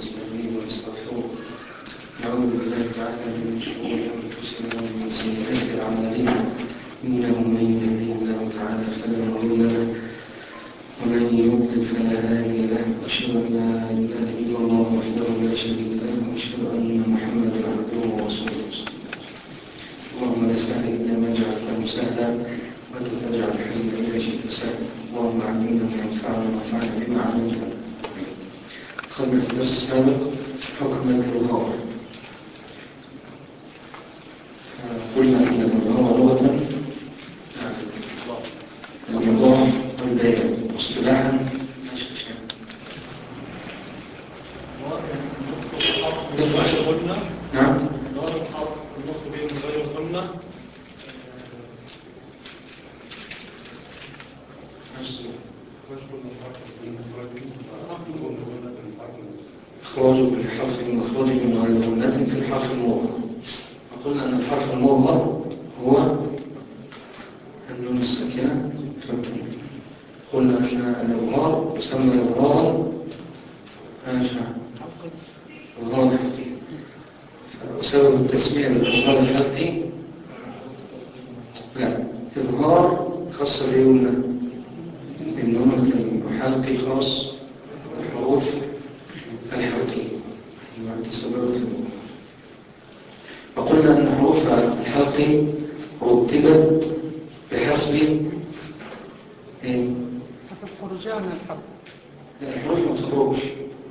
ونستهديه ونستغفره نعوذ بالله تعالى من شرور انفسنا ومن سيئات اعمالنا انه من يهده الله تعالى فلا مضل له ومن يضلل فلا هادي له واشهد ان لا اله الا الله وحده لا شريك له واشهد ان محمدا عبده ورسوله اللهم لا سهل الا ما جعلته سهلا وانت تجعل الحزن اذا شئت سهلا اللهم علمنا ما ينفعنا وانفعنا بما علمتنا خلنا في الدرس السابق حكم الإظهار قلنا أن الإظهار لغة الإيضاح والبيان واصطلاحا نعم إخراج كل حرف مخرج من غير غنة في الحرف المظهر وقلنا أن الحرف المظهر هو النون الساكنة في التنين قلنا أن الإظهار يسمى إظهارا إظهارا حقيقي وسبب التسمية بالإظهار الحقيقي لا إظهار خاص بيقولنا النون التنين وحلقي خاص بالحروف الحلقية تسببت في وقلنا أن حروف الحلق رتبت بحسب إيه؟ حسب خروجها من الحلق لا الحروف ما تخرجش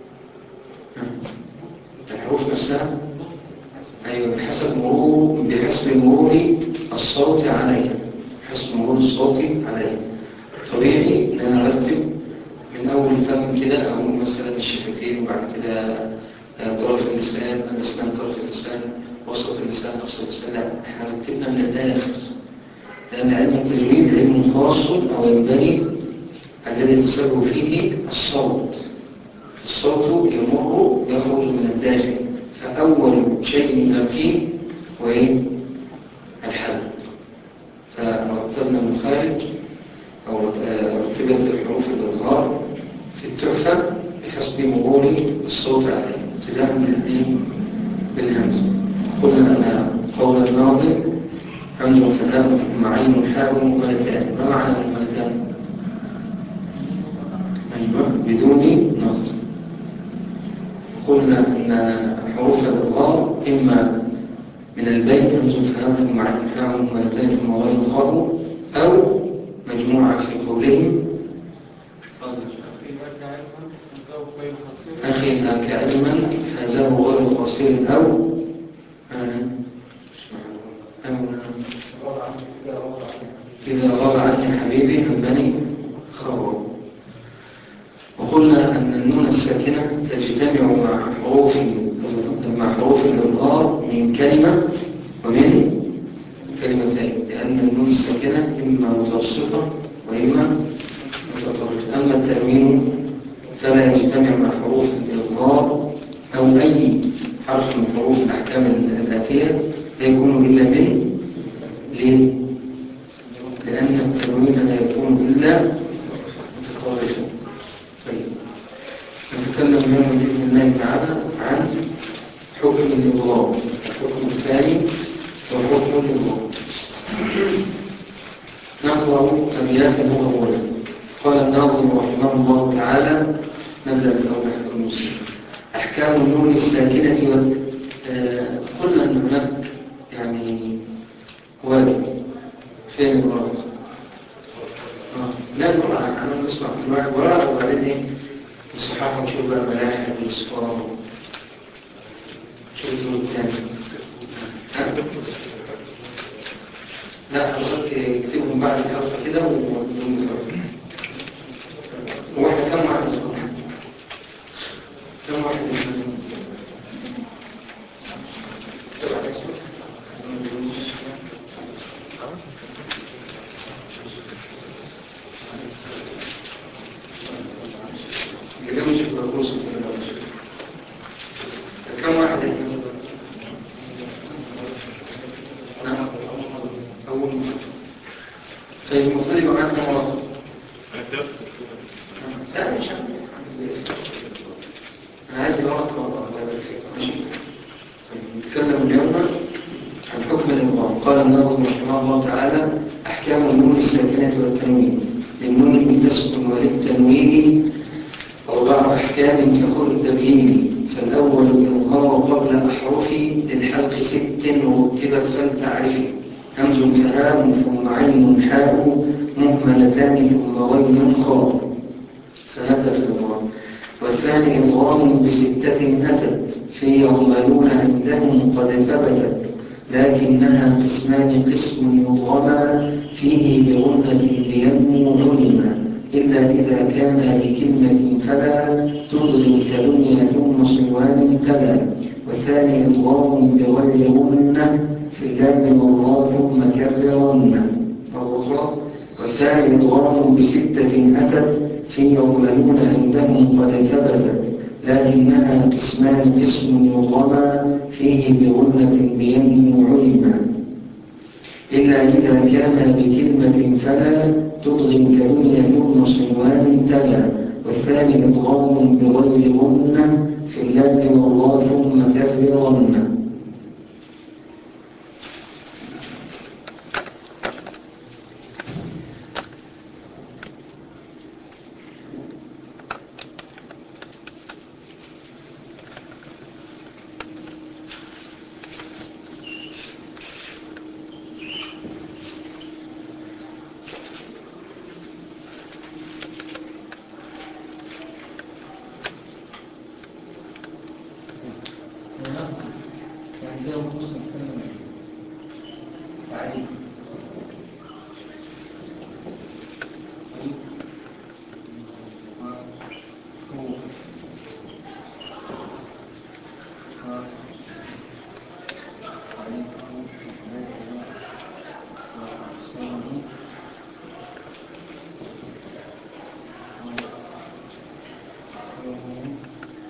الحروف نفسها أيوة بحسب مرور بحسب مرور الصوت عليها بحسب مرور الصوت عليها طبيعي ان انا ارتب من اول الفم كده اقول مثلا الشفتين وبعد كده طرف اللسان الاسنان طرف اللسان وسط اللسان اقصى اللسان لا احنا رتبنا من الاخر لان علم التجويد علم خاص او ينبغي الذي يتسبب فيه الصوت الصوت يمر يخرج من الداخل فاول شيء يلاقيه هو ايه الحلق فرتبنا المخارج أو رتبت الحروف الإظهار في التحفة بحسب مرور الصوت عليه ابتداء من بالهمز قلنا أن قول الناظم همز فتاء ثم عين حاء مهملتان ما معنى مهملتان؟ أيوة بدون نقط قلنا أن حروف الإظهار إما من البيت همز فتاء ثم عين حاء مهملتان ثم غين خاء أو مجموعة في قولهم أخي هاك علما هزاه غير قصير أو إذا غاب عني حبيبي همني خبر وقلنا أن النون الساكنة تجتمع مع حروف مع حروف الإظهار من كلمة ومن كلمتين لأن النون الساكنة إما متوسطة وإما متطرفة أما التنوين فلا يجتمع مع حروف الإظهار أو أي حرف من حروف الأحكام الآتية لا يكون إلا من ليه؟ لأن التنوين لا يكون إلا متطرفا طيب نتكلم اليوم بإذن الله تعالى عن حكم الإظهار الحكم الثاني وحكم الإظهار نقرأ أبياته أولا قال الناظم رحمه الله تعالى نبدأ بالأول أحكام المسلم أحكام النون الساكنة قلنا أن هناك يعني واجب فين الورق؟ لا نقرأ عنه نسمع كل واحد ورق وبعدين إيه نصححه ونشوف بقى ملاحق والصفار شوف الدور الثاني لا حضرتك اكتبهم بعد الحلقة كده ونقوم بفرق واحنا كم واحد كم واحد اللي مش في الرؤوس كم واحد نعم أول طيب المفروض يبقى معاك كم ورقة؟ لا مش أنا عايز أعرف الله يبارك فيك ماشي طيب نتكلم اليوم عن حكم الإضغام قال النووي رحمه الله تعالى أحكام النون الساكنة والتنوين للنون تسكن وللتنوين أربع أحكام كخر التبيين فالأول الإظهار قبل أحرف للحلق ست ورتبت فلتعرفي همز فهام ثم عين حاء مهملتان ثم غين خاء سنبدأ في الإضغام والثاني إضغام بستة أتت في يعملون عندهم قد ثبتت لكنها قسمان قسم يضغما فيه بغنة بينمو علما إلا إذا كان بكلمة فلا تضغم كدنيا ثم صوان تلا والثاني إضغام بغير غنة في اللام والراء ثم كررن مرة أخرى والثاني إضغام بستة أتت في يعملون عندهم قد ثبتت لكنها قسمان قسم يضغما فيه بغنة بينمو علما إلا إذا كان بكلمة فلا تضغم كدنيا ثم صنوان تلا والثاني إضغام بغير غنة في اللام والراء ثم كررن يعني زي ما بص نتكلم تعريف طيب حروف تعريف وأقسامه وأقسامه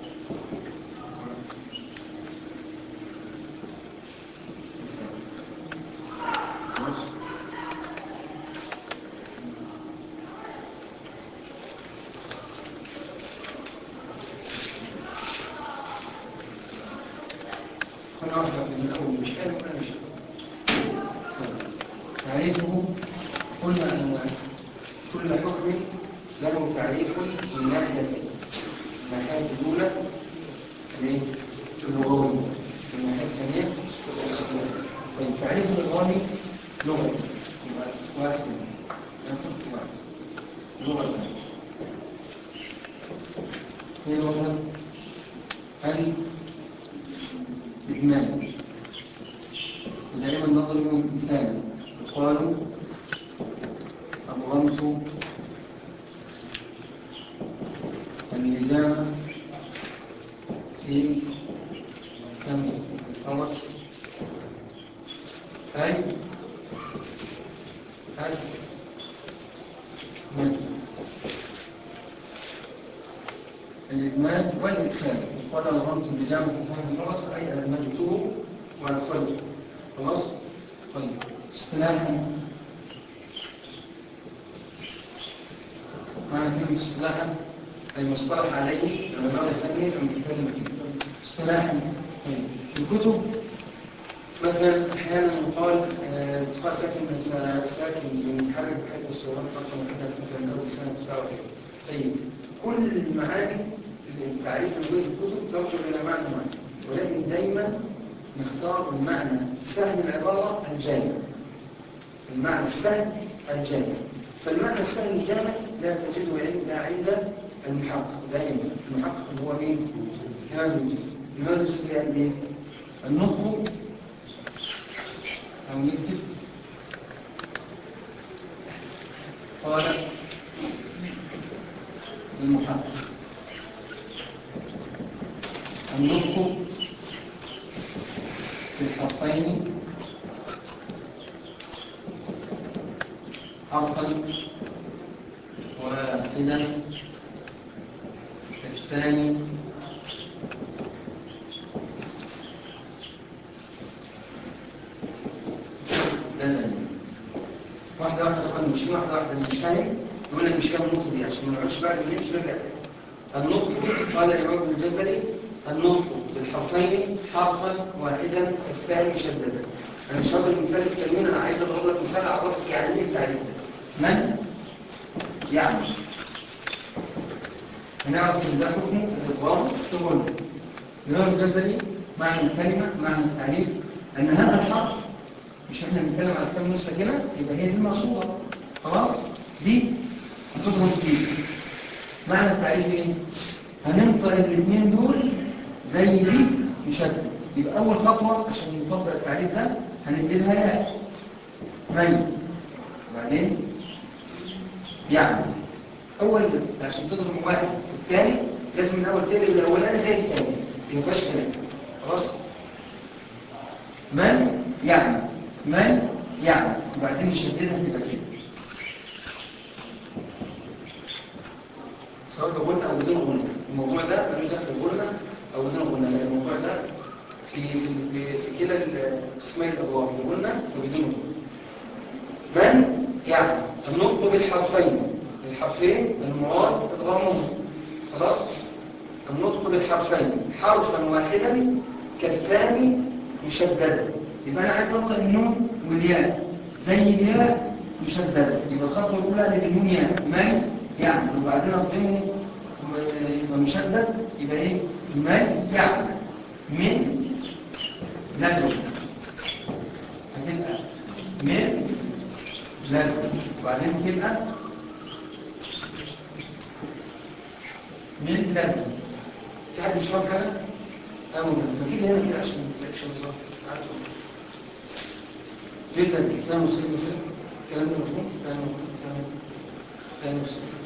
خلنا واحدة من الأول مش حلو ولا مش حلو تعريفه قلنا أن كل حكم له تعريف من ناحيتين الناحية الأولى الايه؟ اللغوي والناحية الثانية الاصطلاحي طيب تعريف اللغوي لغة يبقى واحد ياخد واحد لغة هي لغة الإجمال ودائما نضرب مثال يقال أضغمت اللجام في فم الفرس أي أي من الإجمال والإدخال قال أضغمت اللجام في فم الفرس أي أدمجته وأدخلته خلاص؟ طيب اصطلاحا معنى كلمة اصطلاحا أي مصطلح عليه العلماء الفنية لما بيتكلم فيه اصطلاحا طيب في الكتب مثلا أحيانا يقال آه، تقال ساكن ساكن بمتحرك بحيث الصورات خاصة من حتى تكون تنكر بسنة تفاعل طيب كل المعاني التعريف الموجود في الكتب ترجع إلى معنى واحد ولكن دايما نختار المعنى سهل العبارة الجامع المعنى السهل الجامع فالمعنى السهل الجامع لا تجده إلا عند المحقق دائما المحقق هو مين؟ إمام الجزء إمام الجزء يعني إيه؟ النطق أو نكتب قال المحقق النطق في الحرفين حرفا واحدا الثاني بدل واحدة واحدة خلنا مش واحدة واحدة مش فاهم يقول لك مش فاهم النقطة دي عشان ما نقعدش بعد ما نمشي نرجع تاني النطق قال الإمام ابن الجزري النطق بالحرفين حرفا واحدا الثاني مشددا أنا مش هضرب مثال التلمين أنا عايز أضرب لك مثال أعرفك يعني إيه التعريف ده من يعني هنعرف إن ده حكم الإضرام في غنى الإمام الجزري معنى الكلمة معنى التعريف أن هذا الحرف مش احنا بنتكلم على الكلمة الساكنة يبقى هي دي المقصودة خلاص دي هتضرب دي معنى التعريف ايه هننطق الاثنين دول زي دي مشدد يبقى اول خطوه عشان نطبق التعريف ده هنقلبها ياء من وبعدين يعني اول عشان تضرب واحد في الثاني لازم من اول تقلب الاولاني زي الثاني ما فيهاش كلام خلاص من يعني من يعني وبعدين نشددها تبقى كده سواء بقولنا او بدون غنى الموضوع ده ملوش دخل بقولنا او بدون غنى لان الموضوع ده في في في كلا القسمين الابواب بقولنا وبدون غنى من يعني النطق بالحرفين الحرفين المراد ادغامهم خلاص النطق بالحرفين حرفا واحدا كالثاني مشددا يبقى انا عايز انطق النون والياء زي الياء مشدده يبقى الخطوه الاولى اللي بالنون ياء من يعني وبعدين اضمه يبقى مشدد يبقى ايه من يعني من لدن هتبقى من لدن وبعدين تبقى من لدن في حد مش فاهم حاجه؟ أو ما تيجي هنا كده عشان ما تزعجش بالظبط عارف جدا فاهم استاذ كده كلام مفهوم فاهم فاهم فاهم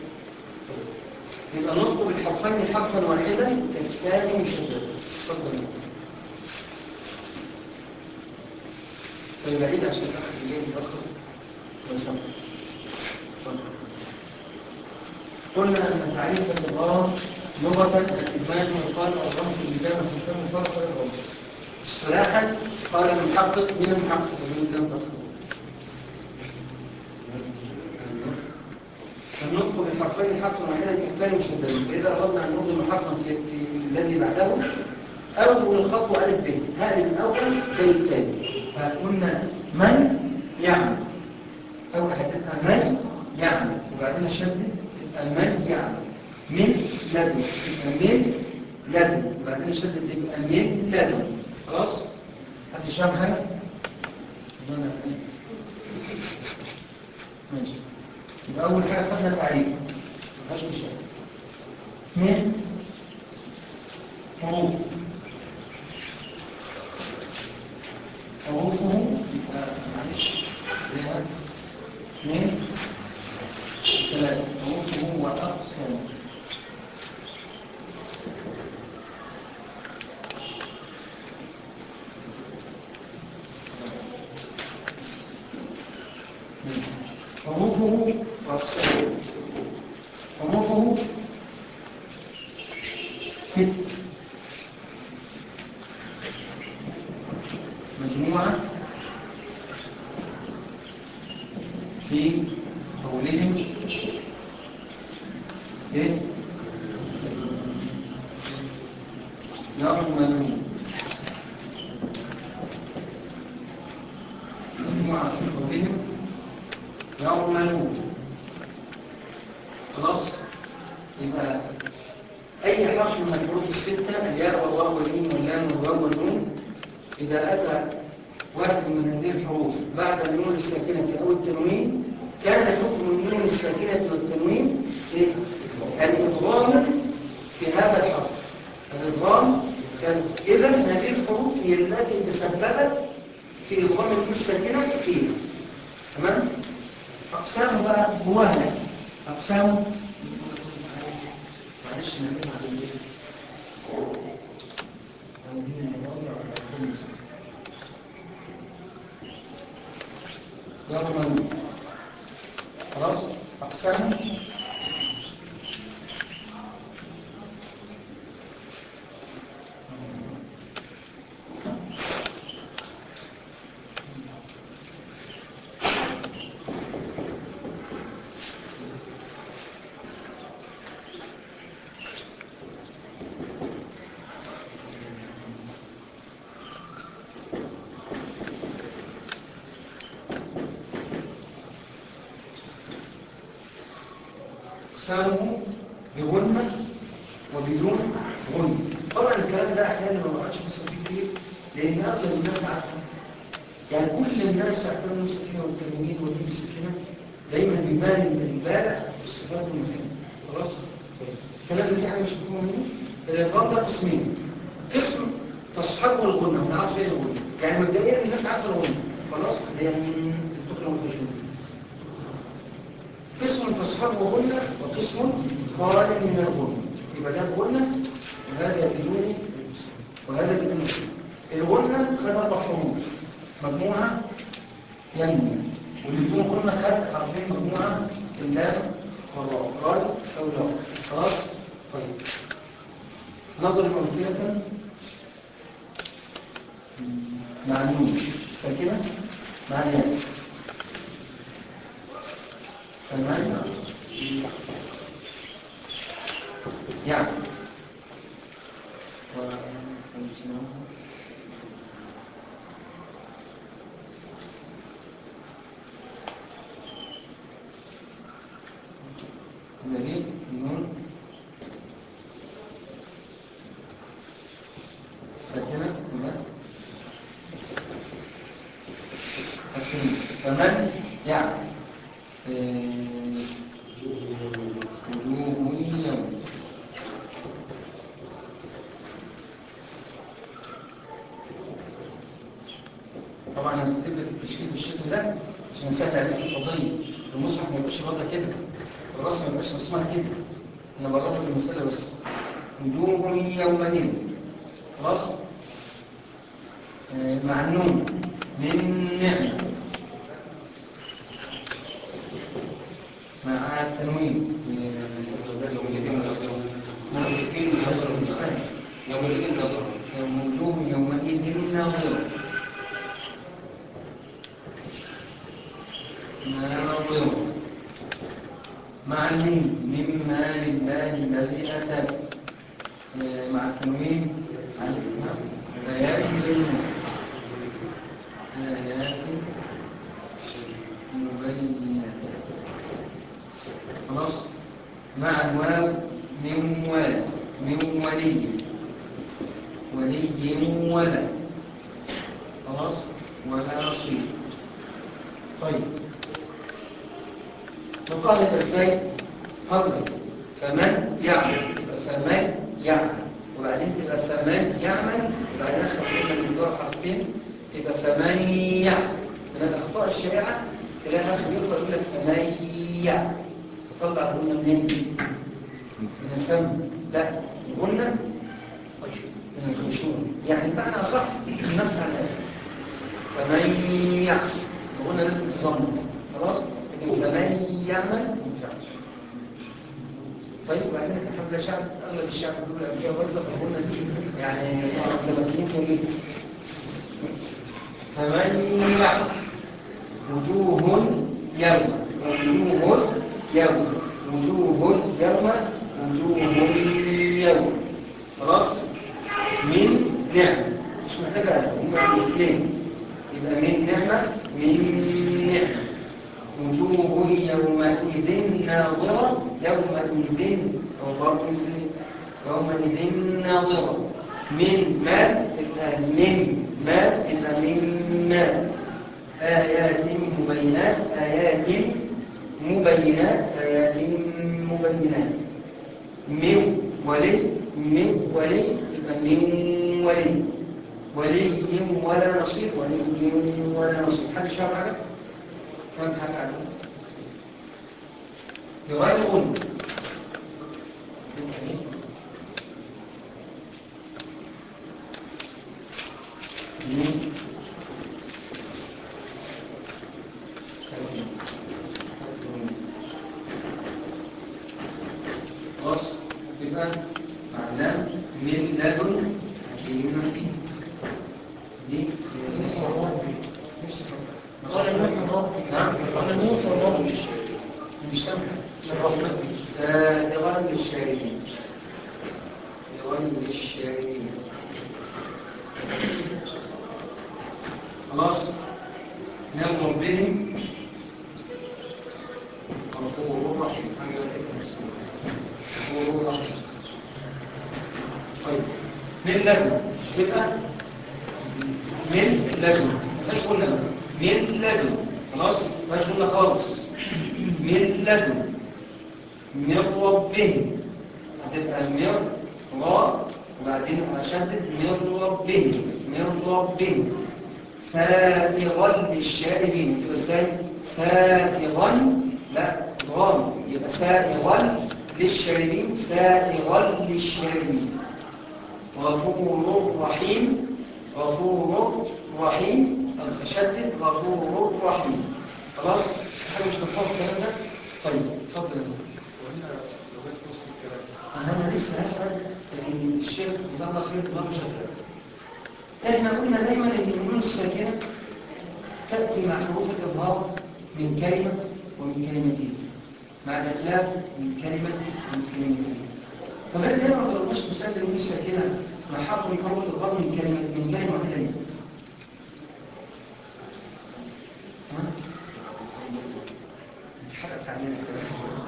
يبقى نطق بالحرفين حرفا واحدا كالثاني مشدد اتفضل فالبعيد عشان الاخر اللي جاي متاخر لو سمح اتفضل قلنا ان تعريف الادغام لغه الادمان يقال الرمز اللجام في الفم الفرس الرمز اصطلاحا قال المحقق من المحقق بالنسبه للمتاخر النطق بالحرفين حرفا واحدا كالثاني مشددا فاذا اردنا ان نضم حرفا في, في, في الذي بعده اول الخطوه الف ب هذه الاول زي الثاني فقلنا من يعمل اول هتبقى من يعمل وبعدين اشدد تبقى من يعمل من لدن تبقى من لدن وبعدين اشدد تبقى من لدن خلاص حد مش فاهم حاجه ماشي يبقى أول حاجة خدنا تعريف مفيهاش مشكلة اثنين حروف حروفه يبقى معلش زيها اثنين ثلاثة حروفه وأقسم حروفه وأقسامه حروفه ست مجموعة في قولهم إيه؟ يعملون مجموعة في قولهم يعملون خلاص يبقى أي حرف من الحروف الستة الياء والواو والميم واللام والواو والنون إذا أتى واحد من هذه الحروف بعد النون الساكنة أو التنوين كان حكم النون الساكنة والتنوين إيه؟ الإضغام في هذا الحرف الإضغام كان إذا هذه الحروف هي التي تسببت في إضغام النون الساكنة فيها تمام؟ أقسامه بقى جواها أقسامه معلش نعملها على البيت عندنا مواضيع ولا يوم خلاص أقسامه اقسامه بغنة وبدون غنة طبعا الكلام ده احيانا ما بقعدش قصه فيه كتير لان اغلب الناس عارفه يعني كل الناس يعتبروا السكينه والتنوين والتنوين السكينه دايما بيبان البارع في الصفات والمفاهيم خلاص الكلام ده فيه حاجه مش مفهومه منه الادغام ده قسمين قسم تصحبه الغنه ونعرف ايه الغنه يعني مبدئيا الناس عارفه الغنه خلاص اللي هي من الدكتور المتشوف قسم تصحبه غنه وقسم خال من الغنه يبقى ده الغنه وهذا بدون وهذا بدون الغنه خد اربع حروف مجموعه يمنى واللي بدون غنه خد حرفين مجموعه اللام والراء راي او لا خلاص طيب نضرب امثله مع النون الساكنه مع الياء تمام يعني الذي النون الساكنة هنا التنين فمن يعني وجوه يوم طبعا انا بكتب لك التشكيل بالشكل ده عشان اسهل عليك القضيه المصحف ما يبقاش واضح كده الرسم ما يبقاش رسمها كده انا بقرب لك المساله بس وجوه يومئذ خلاص آه، مع النون من نعمه مع التنوين يومئذ نظر وجوه يومئذ ناظرة ناظرة مع الميم مما لله الذي أتى آه، مع التنوين آيات بينات آيات مبينات خلاص مع الواو من ولد من ولي ولي ولا خلاص ولا نصير طيب نطالب ازاي هضرب فمن يعمل يبقى فمن يعمل وبعدين تبقى فمن يعمل وبعدين اخر كلمه من دور حرفين تبقى فمن يعمل من الاخطاء الشائعه تلاقي اخر يقرا يقول لك فمن يعمل تطلع الغنه منين دي؟ من الفم لا الغنه من الخشوع يعني بمعنى صح النفع عن الاخر فمن يعمل الغنه لازم تظن خلاص لكن فمن يعمل ما ينفعش طيب وبعدين احنا الحمد لله شعب اغلب الشعب بيقول الامريكا بايظه فالغنه دي يعني متمكنين فيها جدا فمن يعمل وجوه يوم وجوه يوم وجوه يوم وجوه يوم خلاص من نعمة مش محتاجة هم الاثنين يبقى من نعمة من نعمة وجوه يومئذ ناظرة يومئذ أو برضه مثل يومئذ ناظرة من مال تبقى من مال تبقى من مال آيات مبينات آيات مبينات آيات مبينات من ولي من ولي تبقى من ولي ولي ولا نصير ولي ولا نصير حد شاف حاجة؟ فهم حاجة عزيزي؟ بغير غنى من خلاص يبقى معناه من لدن حكيم حكيم دي نفس قال النوح من ربي نعم قال النوح من ربي مش سامع من رحمته سادغا للشاربين سادغا للشاربين خلاص نام ربهم غفور رحيم حاجه كده غفور رحيم طيب من لدن يبقى من لدن مفيهاش قلنا بقى من لدن خلاص مفيهاش قلنا خالص من لدن من ربه هتبقى من را وبعدين اشدد من ربه من ربه سائغا للشاربين تبقى ازاي سائغا لا غام يبقى سائغا للشاربين سائغا للشاربين غفور رحيم غفور رحيم أشدد غفور رحيم خلاص حاجة مش مفهوم الكلام ده طيب اتفضل يا دكتور. وهنا لو جت في وسط الكلام انا لسه هسأل لكن الشيخ جزاه الله خير ما شغال احنا قلنا دايما ان النون الساكنه تاتي مع حروف الاظهار من كلمه ومن كلمتين مع الاخلاف من كلمه ومن كلمتين طب احنا ليه ما ضربناش مثال للنون الساكنه مع حرف من حروف الاظهار من كلمه من كلمه واحده ليه؟ ها؟ اتحرقت علينا كده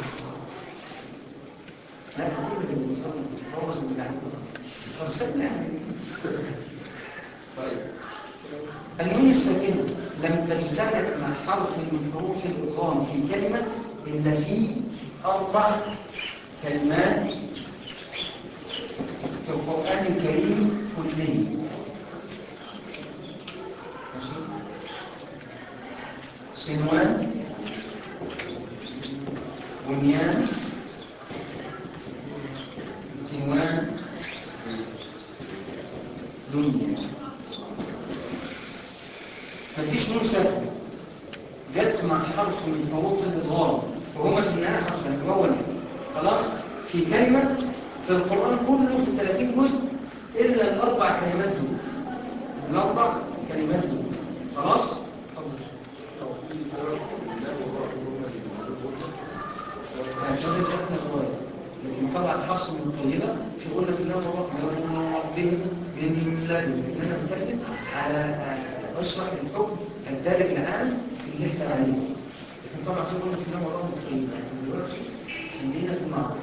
لا كل اللي بيصلي بوظ اللي بيعمله طب سيبنا يعني طيب النون الساكنة لم تجتمع مع حرف من حروف الإضغام في كلمة إلا في أربع كلمات في القرآن الكريم كله ماشي؟ صنوان بنيان عنوان دنيا مفيش نون ساكنة جت مع حرف من حروف الإضغام وهما في النهاية حرفين الأول خلاص في كلمة في القرآن كله في 30 جزء إلا الأربع كلمات دول الأربع كلمات دول خلاص؟ اتفضل. لو في سبب لا وراء الجملة اللي موجودة هكذا جاتنا صغير لكن طبعا حصل من طيبة في قلنا في الله وراء من ربهم من لدن إن أنا بتكلم على آه، أشرح الحكم الدارج العام اللي احنا عليه لكن طبعا في قلنا في الله وراء من طيبة لكن دلوقتي خلينا في المعروف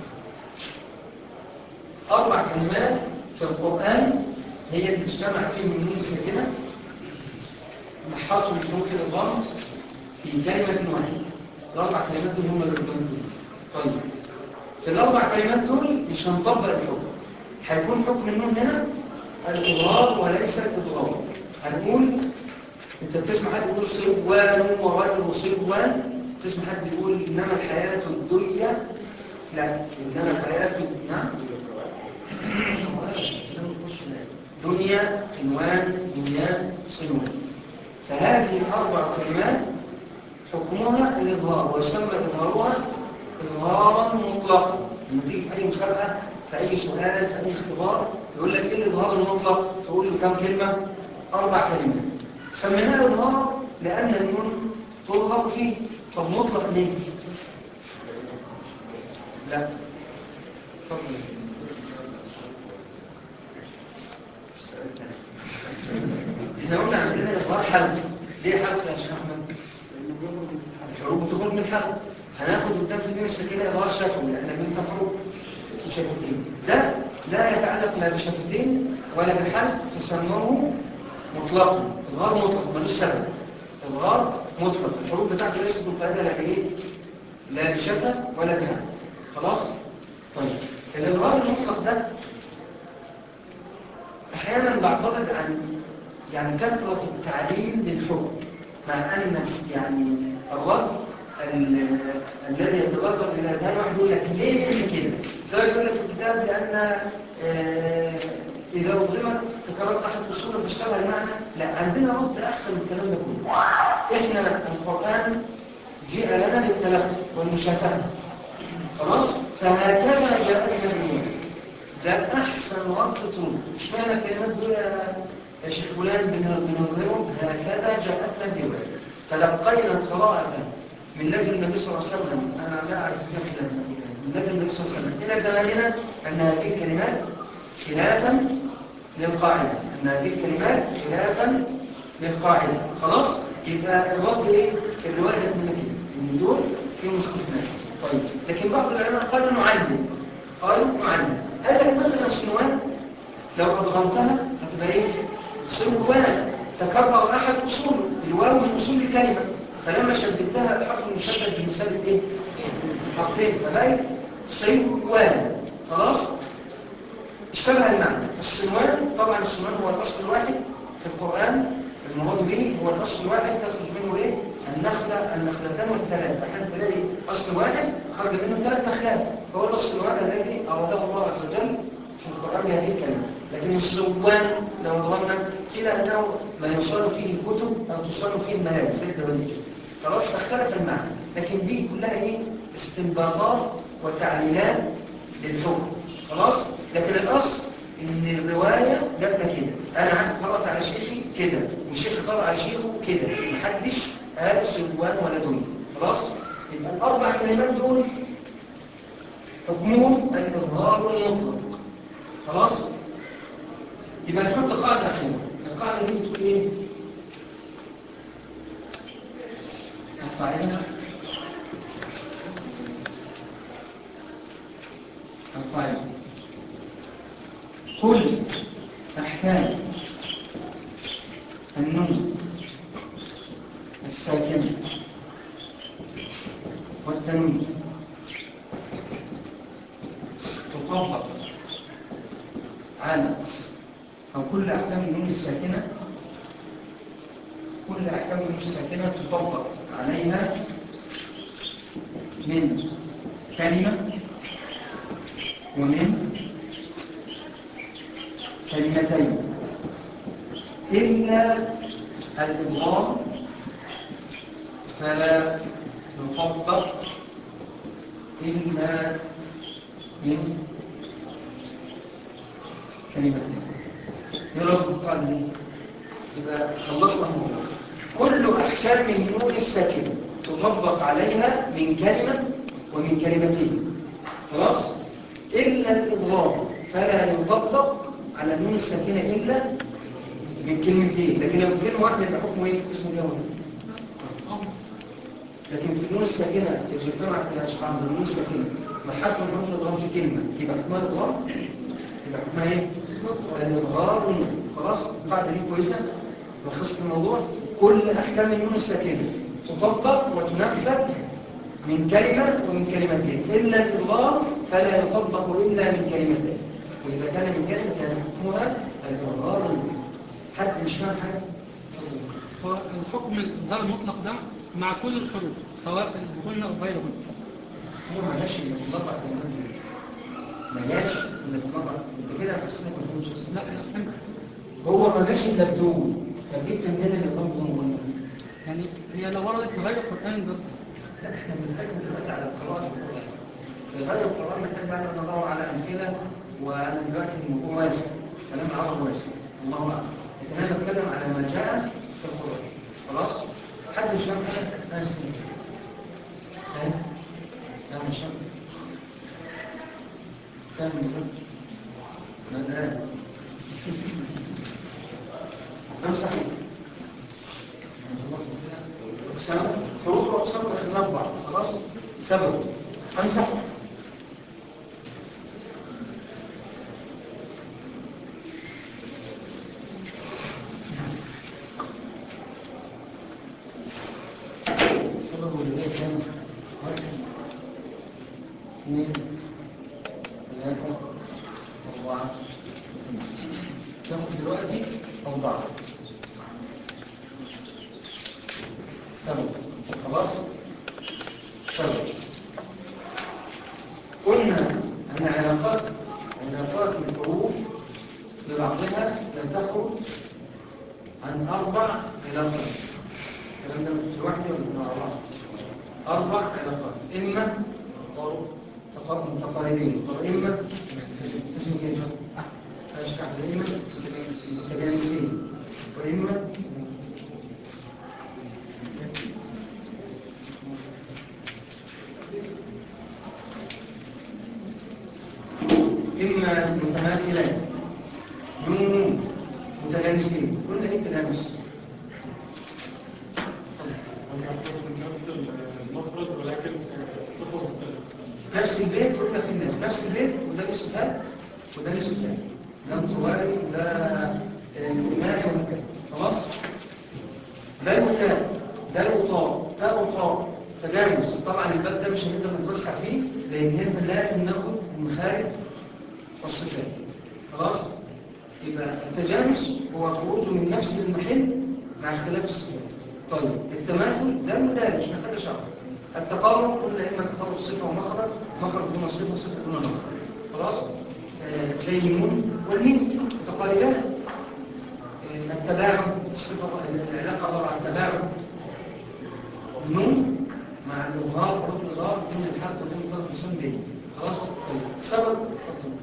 أربع كلمات في القرآن هي اللي بتجتمع فيهم النون الساكنة مع حرف من حروف الإضغام في كلمة واحدة الأربع كلمات دول هم اللي قدام دول طيب في الأربع كلمات دول مش هنطبق الحكم هيكون حكم النون هنا الإظهار وليس الإضغام هنقول أنت بتسمع حد يقول صبوان وغير صبوان تسمع حد يقول إنما الحياة الدنيا لا إنما الحياة نعم دنيا عنوان بنيان صنوان فهذه الأربع كلمات حكمها الإظهار ويسمى إظهارها إظهارا مطلقا لما تيجي في أي مسابقة في أي سؤال في أي اختبار يقول لك إيه الإظهار المطلق تقول له كم كلمة أربع كلمات سميناه إظهار لأن النون تظهر فيه طب مطلق ليه؟ لا تفضل السؤال الثاني احنا قلنا عندنا إظهار حلق ليه حلق يا شيخ أحمد؟ الحروب بتخرج من حلق هناخد قدام في الميم السكينة إظهار شفوي لأن الميم تخرج في شفتين ده لا يتعلق لا بشفتين ولا بحلق فسموه مطلقا إظهار مطلق ملوش سبب إظهار مطلق الحروب بتاعته ليست منفردة لا بإيه؟ لا بشفة ولا بحلق خلاص؟ طيب الإظهار المطلق ده أحيانا بعترض عن يعني كثرة التعليل للحكم مع أن يعني الرب ال- الذي يتبادر إلى أذهان واحد يقول لك ليه نعمل كده؟ ده يقول لك في الكتاب لأن آه، إذا أضغمت تكررت أحد أصوله فاشتبه المعنى لا عندنا رد أحسن من الكلام ده كله إحنا القرآن جاء لنا بالتلقي والمشافهة خلاص؟ فهكذا جاءتنا النور ده أحسن رد ترد مش معنى الكلمات دول يا يا شيخ فلان بن- بنظهرهم هكذا جاءتنا الرواية تلقينا القراءة من لدن النبي صلى الله عليه وسلم أنا لا أعرف فيها خلاف من لدن النبي صلى الله عليه وسلم إلى زماننا أن هذه الكلمات خلافا للقاعدة أن هذه الكلمات خلافا للقاعدة خلاص يبقى الرد إيه الرواية جت من كده إن دول في مستثنات طيب لكن بعض العلماء قالوا نعلم صنوان لو أضغمتها هتبقى إيه؟ صنوان تكرر أحد أصوله الواو من أصول الكلمة فلما شددتها الحرف المشدد بمثابة إيه؟ حرفين فبقت صنوان خلاص؟ اشتبه المعنى الصنوان طبعا الصنوان هو الأصل الواحد في القرآن المراد به هو الأصل الواحد تخرج منه إيه؟ النخلة النخلتان والثلاث أحيانا تلاقي أصل واحد خرج منه ثلاث نخلات هو الأصل الواحد الذي أراده الله عز وجل في القرآن بهذه الكلمة لكن الصوان لو ضمنا قيل أنه ما يصال فيه الكتب أو تصال فيه الملابس زي الدواليب خلاص فاختلف المعنى لكن دي كلها إيه؟ استنباطات وتعليلات للحكم خلاص لكن الأصل إن الرواية جاتنا كده أنا عندي قرأت على شيخي كده وشيخي قرأ على شيخه كده محدش قال سلوان ولا دول خلاص يبقى الأربع كلمات دول حكمهم الإظهار المطلق خلاص يبقى نحط قاعدة أخيرة القاعدة دي بتقول إيه؟ القاعدة القاعدة كل أحكام النون الساكنة والتنوين تطبق على أو كل أحكام النون الساكنة كل أحكام النون الساكنة تطبق عليها من كلمة ومن كلمتين إلا الإضغام فلا يطبق إلا من كلمتين ايه رأيك في القاعدة دي؟ يبقى خلصنا الموضوع كل أحكام النون الساكنة تطبق عليها من كلمة ومن كلمتين خلاص؟ إلا الإضغام فلا يطبق على النون الساكنة إلا من كلمتين لكن لو في كلمة واحدة يبقى حكمه إيه؟ اسمه جواب لكن في النون الساكنة إذا اجتمعت يا أشخاص النون الساكنة مع حرف من حروف الإضغام في كلمة يبقى حكمها الإضغام يبقى حكمها إيه؟ الإضغام خلاص القاعدة دي كويسة لخصت الموضوع كل أحكام النون الساكنة تطبق وتنفذ من كلمة ومن كلمتين إلا الإضغام فلا يطبق إلا من كلمتين وإذا كان من كلمة كان حكمها الإضغام حد مش فاهم حاجة؟ هو الحكم الإظهار المطلق ده مع كل الحروف سواء بهن أو غيرهن هو ما جاش إلا في الأربع كلمات دول. ما جاش إلا في الأربع أنت كده حسيت ما فهمتش أصلا لا أنا فهمت هو ما جاش إلا في دول فجبت منين الإضغام دول قلنا يعني هي لو وردت في غير القرآن برضه لا احنا بنتكلم دلوقتي على القراءة في القرآن في غير القرآن محتاج بقى ان ندور على أمثلة وأنا دلوقتي الموضوع واسع كلام العرب واسع الله أعلم لكن أنا بتكلم على ما جاء في القرآن خلاص حد مش فاهم حاجة أنا سنين فاهم؟ فاهم مش فاهم؟ فاهم دلوقتي؟ ما الآن أمسح خلصنا كده أقسام حروف وأقسام دخلناها في بعض خلاص سبب أمسح سبب اللي جاي كام؟ واحد اثنين ثلاثة أربعة تاخد دلوقتي أربعة سبب خلاص سبب قلنا أن علاقات علاقات الحروف ببعضها لا تخرج عن أربع علاقات الكلام ده في الواحدة ولا مع بعض أربع علاقات إما تق- متقاربين وإما اسمه كيف أشكح إما متجانسين وإما إما متماثلين نون متجانسين قلنا إيه التجانس؟ نفس المفرد ولكن الصفة مختلفة نفس البيت قلنا في الناس نفس البيت وده له صفات وده نصف تاني ده انطوائي وده آه، اجتماعي وهكذا خلاص ده وتاء ده وطاء تاء وطاء تجانس طبعا الباب ده مش هنقدر نتوسع فيه لان احنا لازم ناخد المخارج والصفات خلاص يبقى التجانس هو خروجه من نفس المحل مع اختلاف الصفات طيب التماثل ده المدال مش محتاج شرح التقارب قلنا اما تقارب صفه ومخرج مخرج دون صفه صفه دون مخرج خلاص آه زي النون والميم متقاربان آه التباعد الصفه العلاقه عباره عن تباعد النون مع الاظهار حروف الاظهار بين الحرف وبين طرف اللسان بين خلاص طيب سبب اتفضل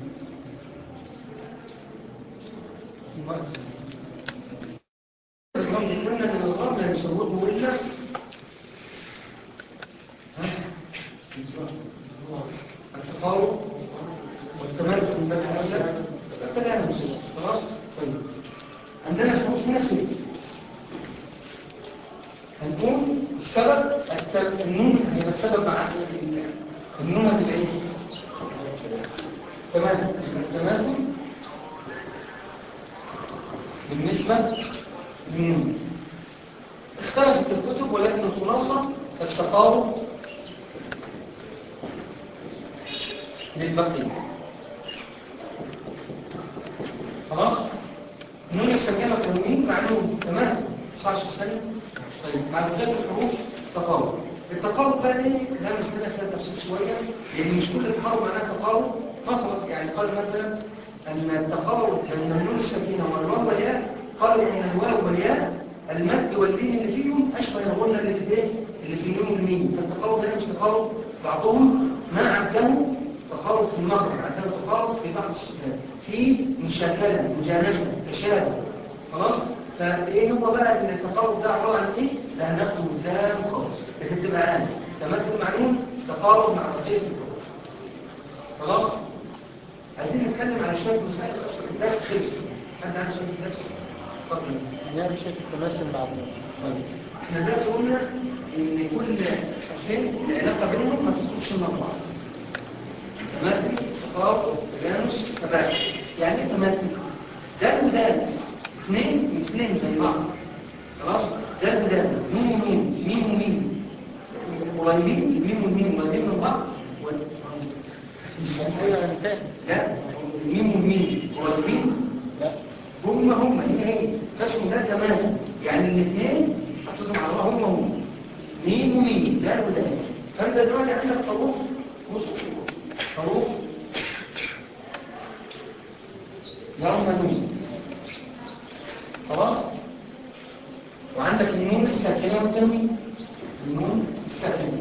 الإضغام قلنا أن الإضغام لا يسوقه إلا ها؟ التقارب والتماثل من باب الأولى التجانس خلاص طيب عندنا الحروف هنا ست هنقول السبب الت- النون هيبقى السبب مع النون هتبقى ايه؟ تماثل يبقى التماثل بالنسبة للنون اختلفت الكتب ولكن الخلاصة التقارب للبقية خلاص نون السكينة والتنوين معنوه تمام صعش سنة طيب مع بقية الحروف تقارب التقارب بقى ايه ده مسألة فيها تفصيل شوية لأن مش كل تقارب معناه تقارب مخرج يعني قال مثلا أن التقارب بين النون السكينة والواو والياء قالوا أن الواو والياء المد واللين اللي فيهم أشبه الغنة اللي في الايه اللي في النون والميم فالتقارب هنا مش تقارب بعضهم ما عده تقارب في المخرج عده تقارب في بعض الصفات في مشاكلة مجانسة تشابه خلاص فايه هو بقى ان التقارب ده عباره عن ايه لا هناخده قدام خالص لكن تبقى عارف تمثل معلوم تقارب مع بقيه الحروف خلاص عايزين نتكلم على شويه مسائل خاصه بالدرس خلص حد عنده سؤال في الدرس اتفضل أنا مش شايف التماثل مع ابنه طيب احنا دلوقتي قلنا ان كل حرفين العلاقه بينهم ما تخرجش من بعض تماثل تقارب تجانس تباعد يعني ايه تماثل ده ودال اثنين مثلين زي بعض خلاص ده ودال نون ونون ميم وميم قريبين الميم والميم قريبين من بعض ولا أيوة أنا فاهم لا الميم والميم قريبين لا هم هم هي هي فاسمه ده تمام يعني الاثنين حطيتهم على بعض هم هم ميم وميم ده وده فانت دلوقتي عندك حروف بص حروف يوم ميم خلاص وعندك النون الساكنه والتنوين النون الساكنه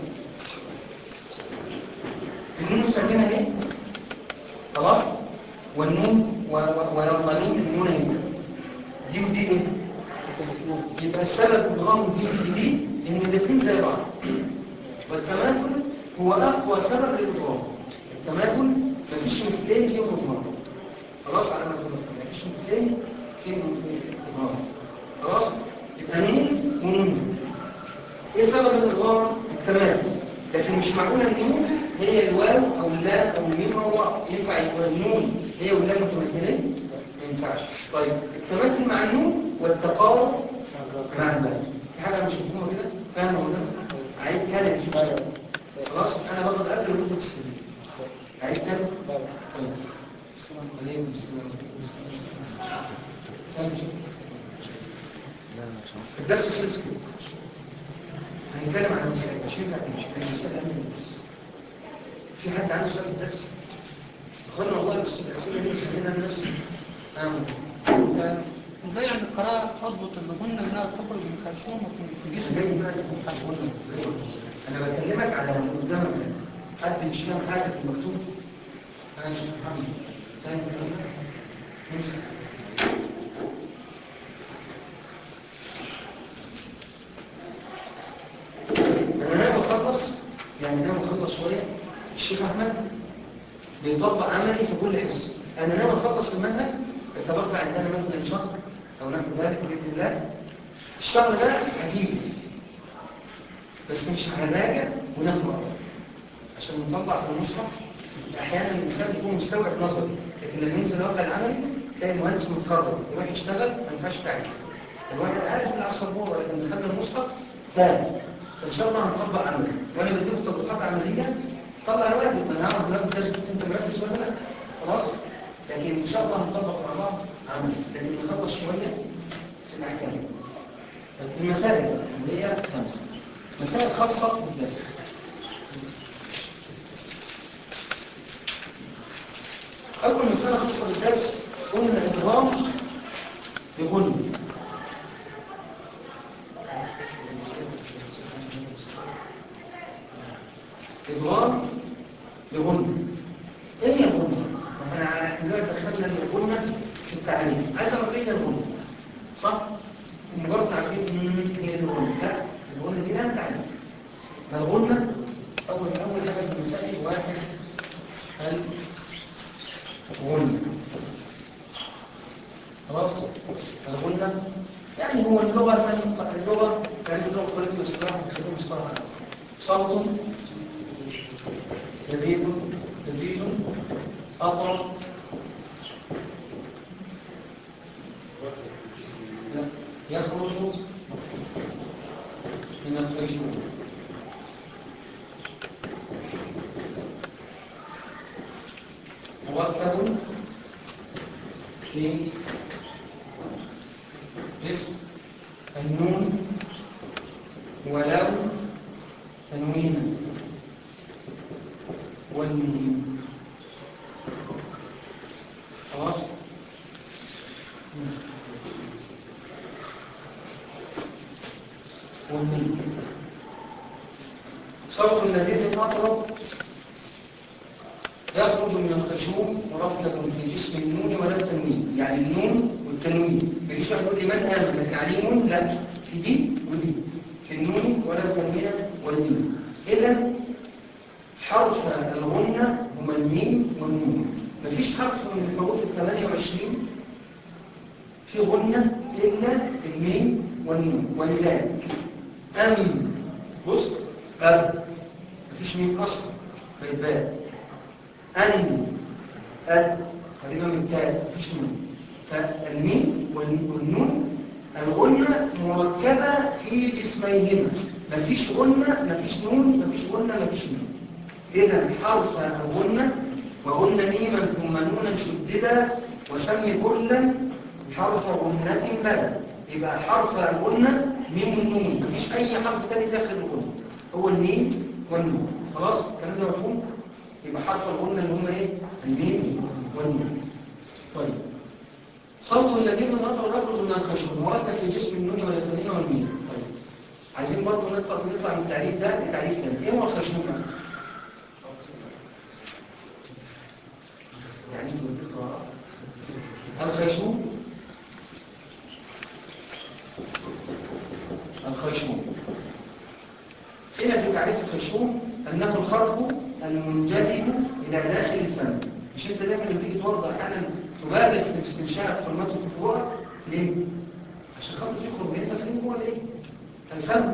النون الساكنه دي خلاص والنون و- و- ويضمنون النون هنا دي ودي ايه متماثلين يبقى السبب ادغام دي في دي ان الاثنين زي بعض والتماثل هو اقوى سبب للادغام التماثل مفيش مثلين فيهم ادغام خلاص على ما تذكر مفيش مثلين فيهم ادغام خلاص يبقى نون ونون ايه سبب الادغام التماثل لكن مش معقول النون هي الواو او اللام او الميم او الواو ينفع يكون النون هي واللام متماثلين ما ينفعش طيب التماثل مع النون والتقارب مع الباء في حاجه مش مفهومه كده فاهمه ولا لا عيد تاني مش مشكله خلاص انا باخد اجر وانت بتستلم عيد تاني طيب السلام عليكم السلام فاهم شيء الدرس خلص كده هنتكلم عن المسائل مش ينفع تمشي لان المسائل اهم من الدرس في حد عنده سؤال في الدرس اخوانا والله بس الاسئله دي خلينا لنفسي امين ازاي يعني القراءة تضبط الغنة انها تخرج من خرشوم وما تجيش مش جاي بقى انا بكلمك على اللي قدامك ده حد مش فاهم حاجه في المكتوب انا مش محمد فاهم الكلام ده امسك انا ناوي اخلص يعني ناوي اخلص شويه الشيخ احمد بيطبق عملي في كل حصه انا ناوي اخلص المنهج يتبقى عندنا مثلا شهر او نحو ذلك باذن الله الشهر ده هتيجي بس مش هنراجع وناخد وقت عشان نطلع في المصحف احيانا الانسان بيكون مستوعب نظري لكن لما ينزل الواقع العملي تلاقي المهندس متخرج يروح يشتغل ما ينفعش تعليم الواحد عارف اللي على السبوره لكن دخلنا المصحف تاني فان شاء الله هنطبق عملي وانا بديله تطبيقات عمليه طلع الواجب ما نعرف دلوقتي لازم كنت انت مركز ولا لا خلاص لكن ان شاء الله هنطبق مع بعض عملي لكن نخلص شويه في الاحكام المسائل اللي هي خمسه مسائل خاصه بالدرس أول مسألة خاصة بالدرس قلنا الإدغام بغن إدغام بغن إيه هي الغنة؟ احنا دلوقتي دخلنا الغنة في التعريف عايز أعرف إيه هي الغنة صح؟ مجرد عارفين إن هي الغنة لا الغنة دي لها تعريف ما الغنة أول أول حاجة في المسائل واحد الغنة خلاص الغنة يعني هو اللغة اللغة يعني اللغة طريقة الاصطلاح بتخليه مصطلح صوت لذيذ لذيذ أطرف لا، يخرج من الخشوع مركب في اسم النون ولو تنوينا والميم خلاص والميم صوت اللذيذ الأطرب يخرج من الخشوم مركب في جسم النون ولا التنوين يعني النون والتنوين مفيش واحد يقول لي من آمن لكن عليم لا في دي ودي في النون ولا التنوين والميم إذا حرف الغنة هما الميم والنون مفيش حرف من الحروف ال 28 في غنة إلا الميم والنون ولذلك أم بص أب مفيش ميم أصلا بيتبال أن أد قريبا من التاء مفيش نون فالميم والنون الغنة مركبة في جسميهما مفيش غنة مفيش نون مفيش غنة مفيش نون إذا حرف الغنة وغن ميما ثم نونا شددا وسم كلا حرف غنة بدا يبقى حرف الغنة ميم والنون مفيش أي حرف تاني داخل الغنة هو الميم والنون خلاص الكلام ده مفهوم؟ يبقى حرف الغنة اللي هم ايه الميم والنون طيب صوت الذين نطر يخرج من الخشوم مركب في جسم النون والتنين والميم طيب عايزين برضه نطلع نطلع من التعريف ده لتعريف ثاني ايه هو الخشوم بقى؟ يعني انتوا بتقرا الخشوم الخشوم هنا في تعريف الخشوم أنه الخرق المنجذب إلى داخل الفم مش أنت دايما لما تيجي توضع أحيانا تبالغ في استنشاق كلمات الكفوره ليه؟ عشان خاطر في خرمين داخلين جوه الايه؟ الفم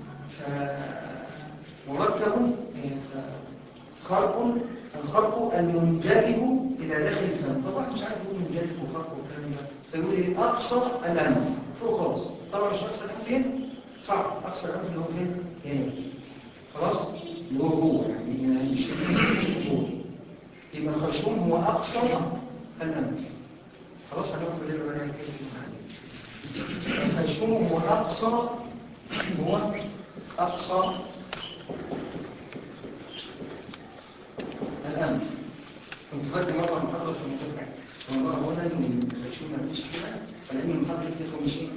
فمركب خرق الخرق المنجذب إلى داخل الفم طبعا مش عارف يقول منجذب وخرق والكلام ده فيقول ايه أقصى الأنف فوق خالص طبعا مش أقصى الأنف فين؟ صعب أقصى الأنف اللي هو فين؟ هنا خلاص؟ اللي هو جوه يعني مش مش جوه يبقى الخشوم هو أقصى الأنف خلاص هناخد بالله بقى نعمل كده الخشوم هو أقصى هو أقصى الأنف كنت بدي مرة محاضرة في المتابعة والله هو أنا من الخشوم ما فيش كده فلأن المحاضرة فيه خمسين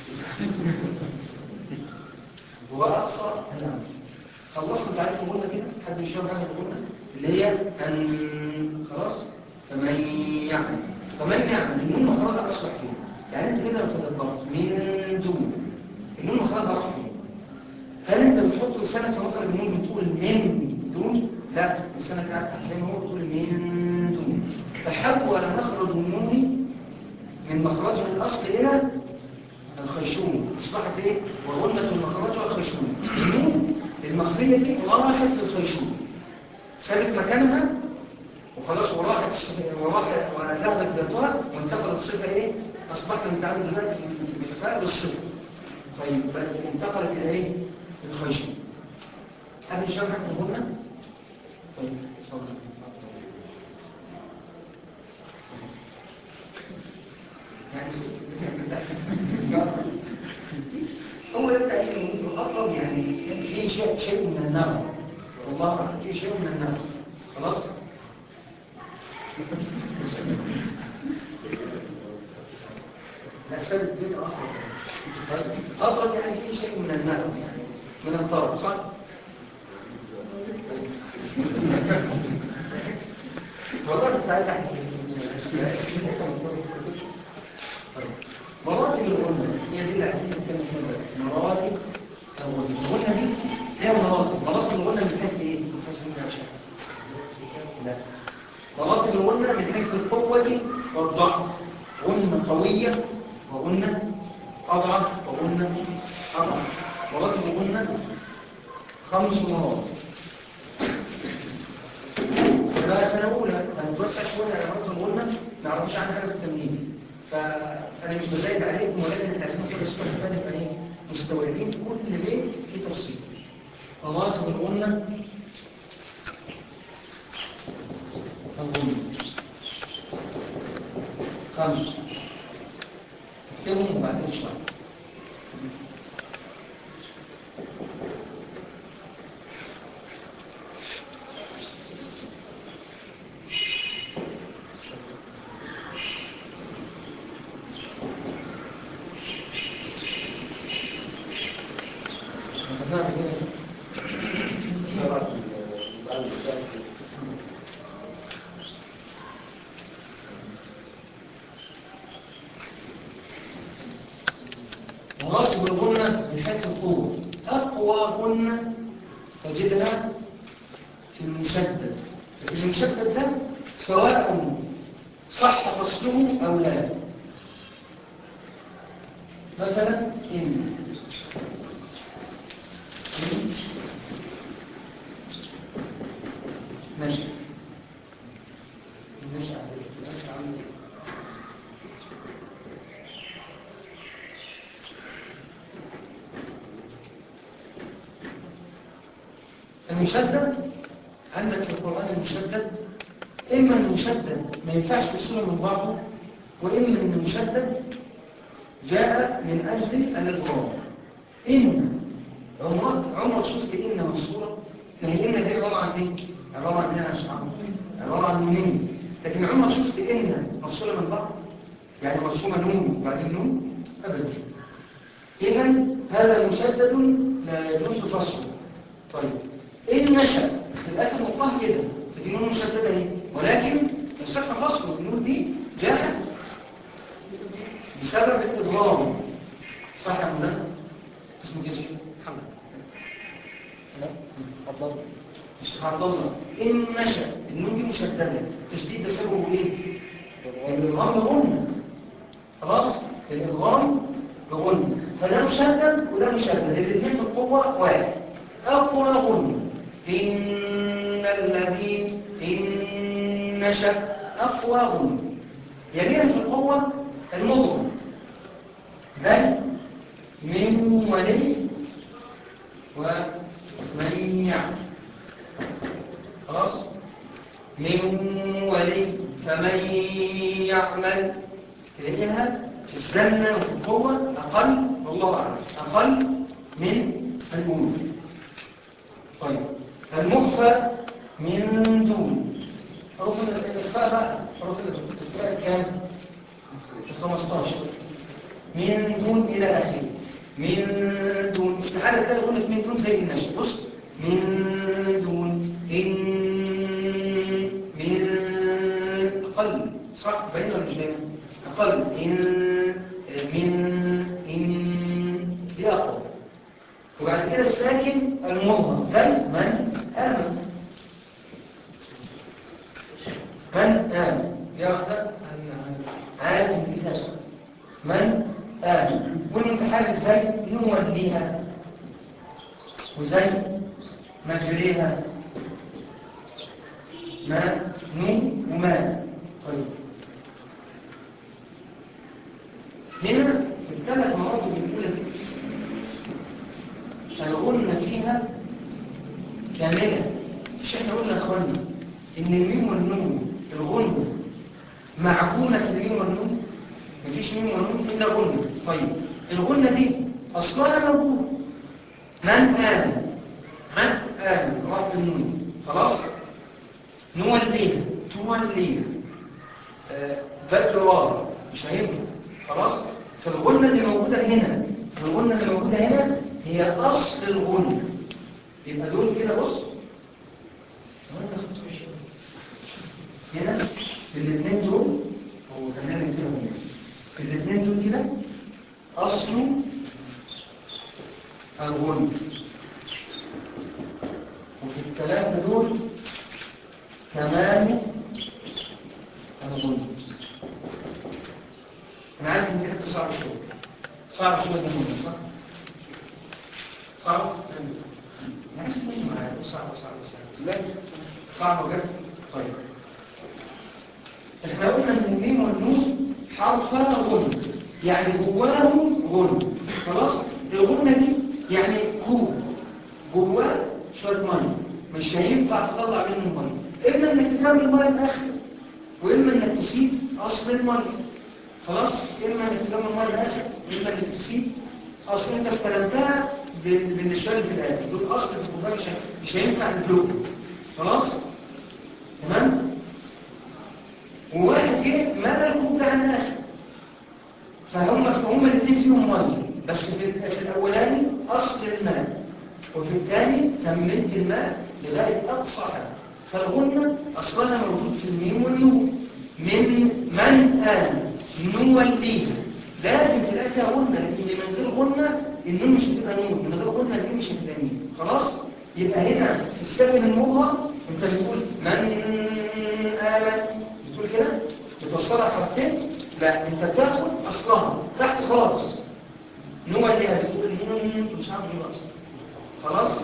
هو أقصى الأنف خلصنا تعريف قلنا كده حد مش فاهم حاجة قلنا اللي هي أن خلاص فمن يعمل فمن يعمل النون مخرجها أصبح فين يعني أنت كده لو تدبرت من دون النون مخرجها راح فين هل أنت بتحط لسانك في مخرج النون بتقول من دون لا لسانك قاعد تحت زي ما هو بتقول من دون تحول مخرج النون من مخرجها الأصل إلى الخيشوم أصبحت إيه وغنة مخرجها الخيشوم النون المخفية دي راحت للخيشوم سابت مكانها وخلاص وراحت الصفة- وراحت وذهبت ذاتها وانتقلت صفة ايه؟ اصبحنا نتعامل دلوقتي في في الاتفاق بالصفة طيب بقت انتقلت الى ايه؟ الخشية حد مش فاهم حاجة قلنا؟ طيب اتفضل يعني ست هو ده التأكيد الموجود أقرب يعني في شيء شيء من النار والله أعلم في شيء من النار خلاص لا سبب الدين أقرب طيب أقرب يعني في شيء من النار يعني من الطرب صح؟ والله كنت عايز احكي مراتب الغنى هي دي اللي عايزين نتكلم فيها دلوقتي. مراتب الغنى الغنى دي هي مراتب مراتب الغنى من حيث ايه؟ من حيث المناقشه لا مراتب الغنى من حيث القوة والضعف غنى قوية وغنى أضعف وغنى أضعف مراتب الغنى خمس مراتب بقى سنة أولى فنتوسع شوية على مراتب الغنى ما نعرفش عنها حاجة في التمرين فأنا مش بزايد عليكم ولكن احنا عايزين كل اسبوع كده نبقى ايه مستوعبين كل بيت في تفصيل مراتب الغنى الغنى خمس اكتبهم وبعدين اشرح خدناها كده مراتب الغنى من حيث القوة أقوى غنى تجدها في المشدد لكن المشدد ده سواء صح فصله أو لا مثلا إن إن ماشي ماشي ماشي عامل إيه؟ المشدد عندك في القرآن المشدد إما أن المشدد ما ينفعش تفصله من بعضه وإما أن المشدد جاء من أجل الإضرار إن عمرك عمرك شفت إن مفصولة ما هي إن دي عبارة عن إيه؟ عبارة عن إيه يا شعب؟ عبارة عن نونين لكن عمرك شفت إن مفصولة من بعض؟ يعني مرسومة نون وبعدين نون؟ أبدا إذا هذا مشدد لا يجوز فصله طيب إن نشأ في الآخر نقطها كده فدي نون مشددة دي ولكن يصح فصل النون دي جاءت بسبب الإضرار صح يا مولانا؟ اسمه كده شيء محمد لا اتفضل مش عبد الله إن نشأ النون دي مشددة التشديد ده سببه إيه؟ الإضغام بغنى خلاص؟ الإضغام بغنى فده مشدد وده مشدد الاثنين في القوة واحد أقوى غنى إن الذين إن نشأ أقوى غنى يليها في القوة المضغم زي من ولي ومن يعمل خلاص من ولي فمن يعمل تلاقيها في الزنة وفي القوة أقل والله أعلم أقل من الأولى طيب المخفى من دون حروف الإخفاء بقى حروف الإخفاء كام؟ 15 من دون إلى آخره من دون استحالة تلاقي غنة من دون زي النشأ بص من دون إن من أقل صح باين ولا مش باين أقل إن من إن دي أقوى وبعد كده الساكن المظهر زي من آمن من آمن دي واحدة عارف إن دي فيها سؤال من آمن والمتحرك زي نوليها وزي مجريها ما نو وما طيب هنا في الثلاث مراتب الأولى دي الغنة فيها كاملة مش احنا قلنا يا اخوانا ان الميم والنون الغنة معجونة في الميم والنون مفيش ميم والنون الا غنة طيب الغنة دي اصلها موجود من آمن من آمن رفض النون خلاص نوليها توليها آه، بجرار مش هينفع خلاص فالغنة اللي موجودة هنا الغنة اللي موجودة هنا هي أصل الغنة يبقى دول كده بص وأنا أخدت وش هنا في الاثنين دول هو خلينا نكتبهم هنا في الاثنين دول كده أصل الغنة وفي الثلاثة دول كمان الغنة أنا عارف إن دي حتة صعبة شوية صعبة شوية ده مهم صح؟ صعب؟ ناس مين معايا صعبة صعبة صعبة لا صعبة بجد؟ طيب احنا قلنا ان الميم والنون حرفا غنة يعني جواهم غنة خلاص الغنة دي يعني كوب جواه شوية مية مش هينفع تطلع منه مية اما انك تكمل المية الاخر واما انك تسيب اصل المية خلاص اما انك تكمل المية الاخر واما انك تسيب اصل انت استلمتها بال- بالنشال اللي في الاخر دول اصل في الكوبايه مش ه- مش هينفع ندلقهم خلاص تمام وواحد جه ملى الكوب ده عن الاخر فهم هم الاثنين فيهم ميه بس في, في الاولاني اصل الماء وفي الثاني كملت الماء لغايه اقصى حد فالغنه اصلها موجود في الميم والنون من من آمن نوليها لازم تلاقي فيها غنه لان من غير غنه النون مش هتبقى نون من غير غنه الميم مش هتبقى ميم خلاص يبقى هنا في الساكن المظهر انت بتقول من آمن بتقول كده بتوصلها حرفين لا انت بتاخد اصلها تحت خالص نوليها بتقول نون مش عارف ايه اصلا خلاص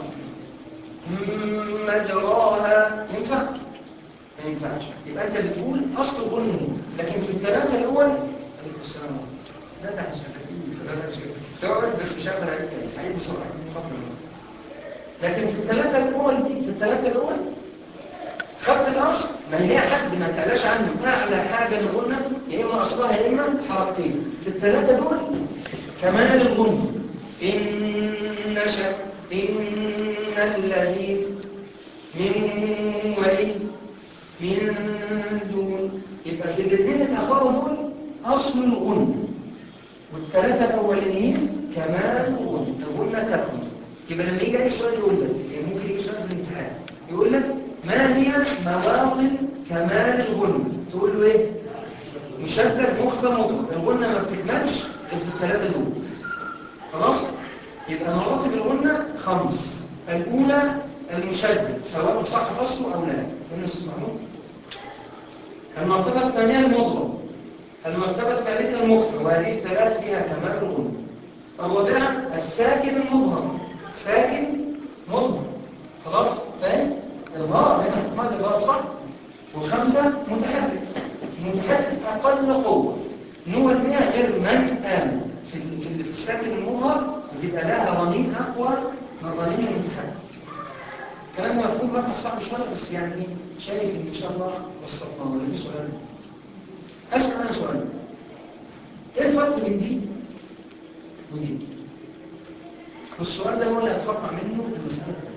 مجراها ينفع ما ينفعش يبقى انت بتقول اصل الغنى هنا لكن في الثلاثه الاول عليكم السلام عليكم. لا ده عشان كده لا ده شيء تقعد بس مش هقدر عليك تاني هعيد بسرعه اتفضل لكن في الثلاثه الاول دي في الثلاثه الاول خدت الاصل ما هي حد ما تعلاش عنه اعلى حاجه الغنى يا اما اصلها يا اما حركتين في الثلاثه دول كمال الغنى ان نشا ان الذي من ولي من دون يبقى في الاثنين الاخر دول اصل الغنى والثلاثه الاولانيين كمال الغنى الغنى تكمل يبقى لما يجي اي سؤال يقول لك يعني ممكن يجي سؤال في الامتحان يقول لك ما هي مواطن كمال الغنى تقول له ايه مشدد مخفى مطلق الغنى ما بتكملش غير في الثلاثه دول خلاص يبقى مراتب الغنى خمس الاولى المشدد سواء صح اصله او لا الناس تسمعون المرتبه الثانيه المضرب المرتبه الثالثه المخفى وهذه الثلاث فيها كمال الغنى الرابعه الساكن المظهر ساكن مظهر خلاص فاهم الظاهر هنا في معنى الظاهر صح والخمسه متحرك متحرك اقل قوه نوع منها غير من امن في ال- في ال- في الساكن المظهر بتبقى لها رنين اقوى من الرنين المتحرك الكلام ده مفهوم بقى صعب شويه بس يعني ايه شايف ان ان شاء الله وصلنا ولا في سؤال اسال انا سؤال ايه الفرق بين دي ودي والسؤال ده هو اللي هتفرع منه المساله الثانيه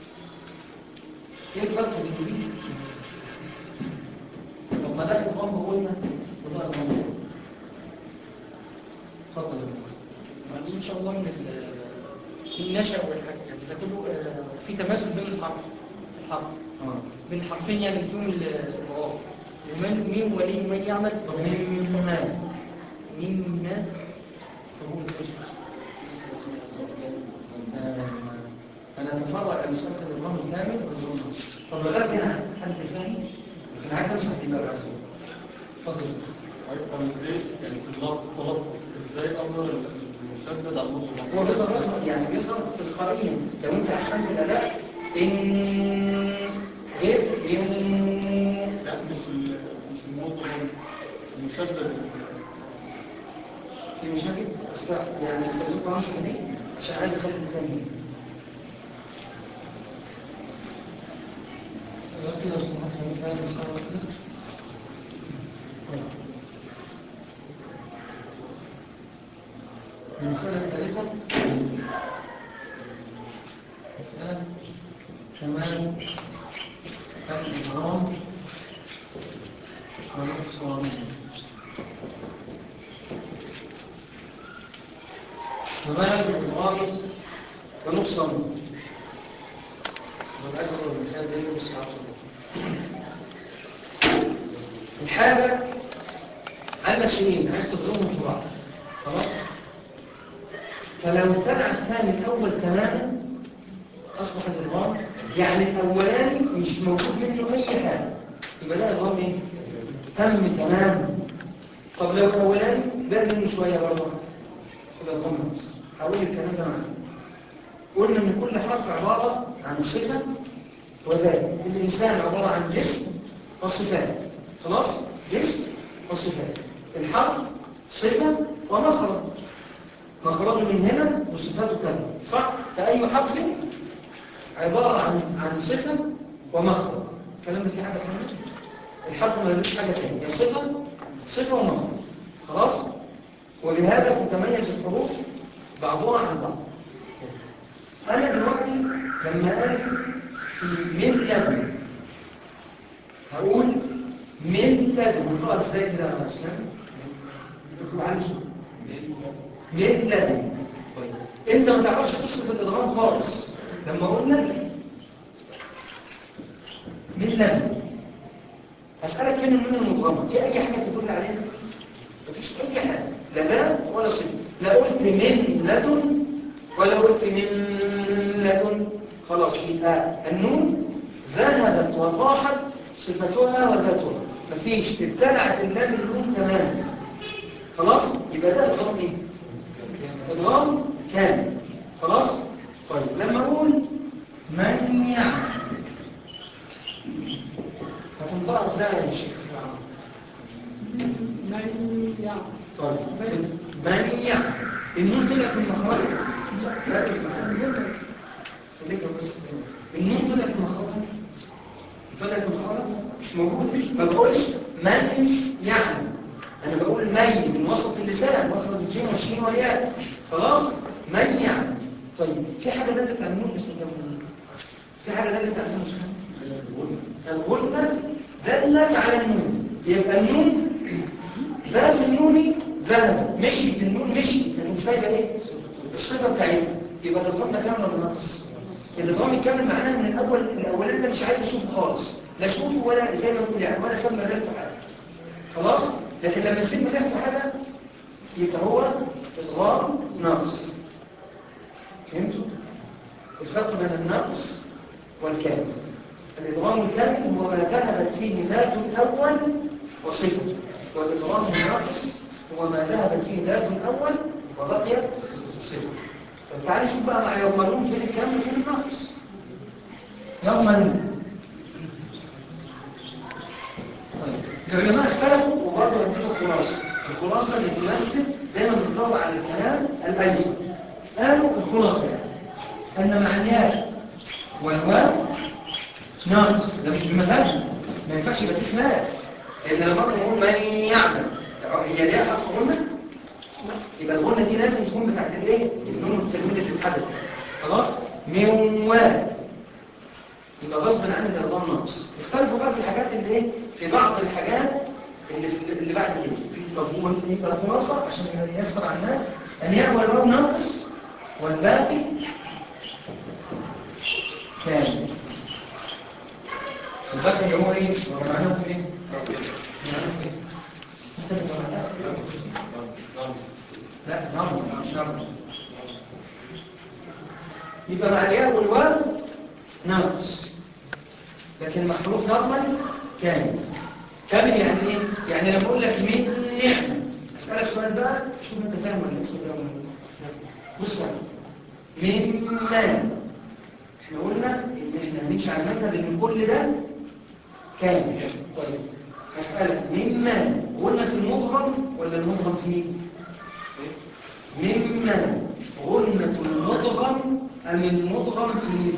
ايه الفرق بين دي طب ما ده ادغام قلنا وده ادغام قلنا اتفضل يا دكتور. بعدين ان شاء الله من ال- من النشأ والحاجة يعني ده كله آه، في تماثل بين الحرف في الحرف اه بين الحرفين يعني اللي فيهم الضوافر ومن مين ولي من يعمل طب مين ما مين ما طب قول كده. أنا أتفرع إلى مسألة النظام الكامل والنظام النص. طب لغاية هنا حد فاهم؟ لكن عايز أمسح دي بقى عايز اتفضل طب ازاي يعني في اللفظ التلفظ ازاي امر المشدد على المطلق هو بيظهر رسمه يعني بيظهر تلقائيا لو أنت أحسنت الأداء إن غير من لا مش ال- مش المضغم المشدد في مشاكل استاذ يعني استاذكم امسك دي عشان عايز اخلي اللسان هنا كده لو سمحت لو فاهم بس كده المسألة الثالثة مسألة كمال الإجرام والإحصان كمال الإجرام ونقصان أنا عايز أقول المثال ده بس الحاجة عندك شيئين عايز تضربهم في بعض خلاص فلو امتنع الثاني الأول تماما أصبح الإضرام يعني الأولاني مش موجود منه أي حاجة يبقى ده إضرام إيه؟ تم تماما طب لو الأولاني بقى منه شوية برضه يبقى إضرام نقص هقول الكلام ده معاك قلنا إن كل حرف عبارة عن صفة وذات الإنسان عبارة عن جسم وصفات خلاص جسم وصفات الحرف صفة ومخرج مخرجه من هنا وصفاته كذا صح فأي حرف عبارة عن عن صفة ومخرج الكلام ده فيه حاجة كمان الحرف ما يلوش حاجة تانية يا صفة صفة ومخرج خلاص وبهذا تتميز الحروف بعضها عن بعض أنا دلوقتي لما أجي في من لدن هقول من لدن منطقة ازاي كده يا اسلام؟ معلش من لدن طيب انت ما تعرفش قصة الادغام خالص لما قلنا من لدن هسألك فين النون المدغمة في أي حاجة تدل عليها؟ مفيش أي حاجة لا ذات ولا صفة لا قلت من لدن ولا قلت من لدن خلاص يبقى النون ذهبت وطاحت صفتها وذاتها مفيش ابتلعت اللام النون تماما خلاص يبقى ده ادغام ايه ادغام كامل خلاص طيب لما اقول من يعمل هتنطق ازاي يا شيخ من يعمل طيب من يعمل النون طلعت من مخرجها لا اسمع خليك بس النون طلعت من مخرجها طلعت من مخرجها مش موجوده ما بقولش من يعمل انا بقول مي من وسط اللسان مخرج الجيم والشين والياء خلاص من يعمل طيب في حاجه دلت على النون اسمها النون في حاجه دلت على النون اسمها الغنة دلت على النون يبقى النون ذات النون ذهب مشي النون مشي لكن سايبه ايه الصفه بتاعتها يبقى الادغام ده كامل ولا ناقص الادغام الكامل معناه ان الاول الاولاني ده مش عايز اشوفه خالص لا اشوفه ولا زي ما بنقول يعني ولا سمى ريحته حاجه خلاص لكن لما يسمى ريحته حاجه يبقى هو ادغام ناقص فهمتوا الفرق بين الناقص والكامل الادغام الكامل هو ما ذهبت فيه ذات الاول وصفه والادغام الناقص هو ما ذهبت فيه ذات الاول وبقيت صفه طب تعالى شوف بقى مع يوملون فين الكامل وفين الناقص يوملون طيب العلماء اختلفوا وبرضه هديكم الخلاصه الخلاصه اللي تمثل دايما بندور على الكلام الايسر قالوا الخلاصه يعني ان مع الياء والواو ناقص ده مش بمزاجنا ما ينفعش يبقى فيه خلاف لان لما كنا نقول من يعمل هي ليها حرف غنه يبقى الغنه دي لازم تكون بتاعت الايه النون والتنوين اللي اتحدث خلاص من واو يبقى غصب عن الارقام ناقص اختلفوا بقى في الحاجات اللي ايه في بعض الحاجات اللي في اللي بعد كده طب هو يبقى الخلاصه عشان ييسر على الناس ان يعمل الواو ناقص والباقي كامل الباقي اللي هو ايه هو معناه في ايه معناه في ايه انت بتبقى معناه في إيه؟ لا نعم مش نعم يبقى مع الياء والواو ناقص لكن مع حروف نورمال كامل كامل يعني ايه يعني لما اقول لك من نعمه اسالك سؤال بقى شوف انت فاهم ولا اسمه ده ولا لا. بص بقى من مال احنا قلنا ان احنا هنمشي على المذهب ان كل ده كامل طيب هسألك مما غنة المضغم ولا المضغم فيه مما غنة المضغم أم المضغم فيه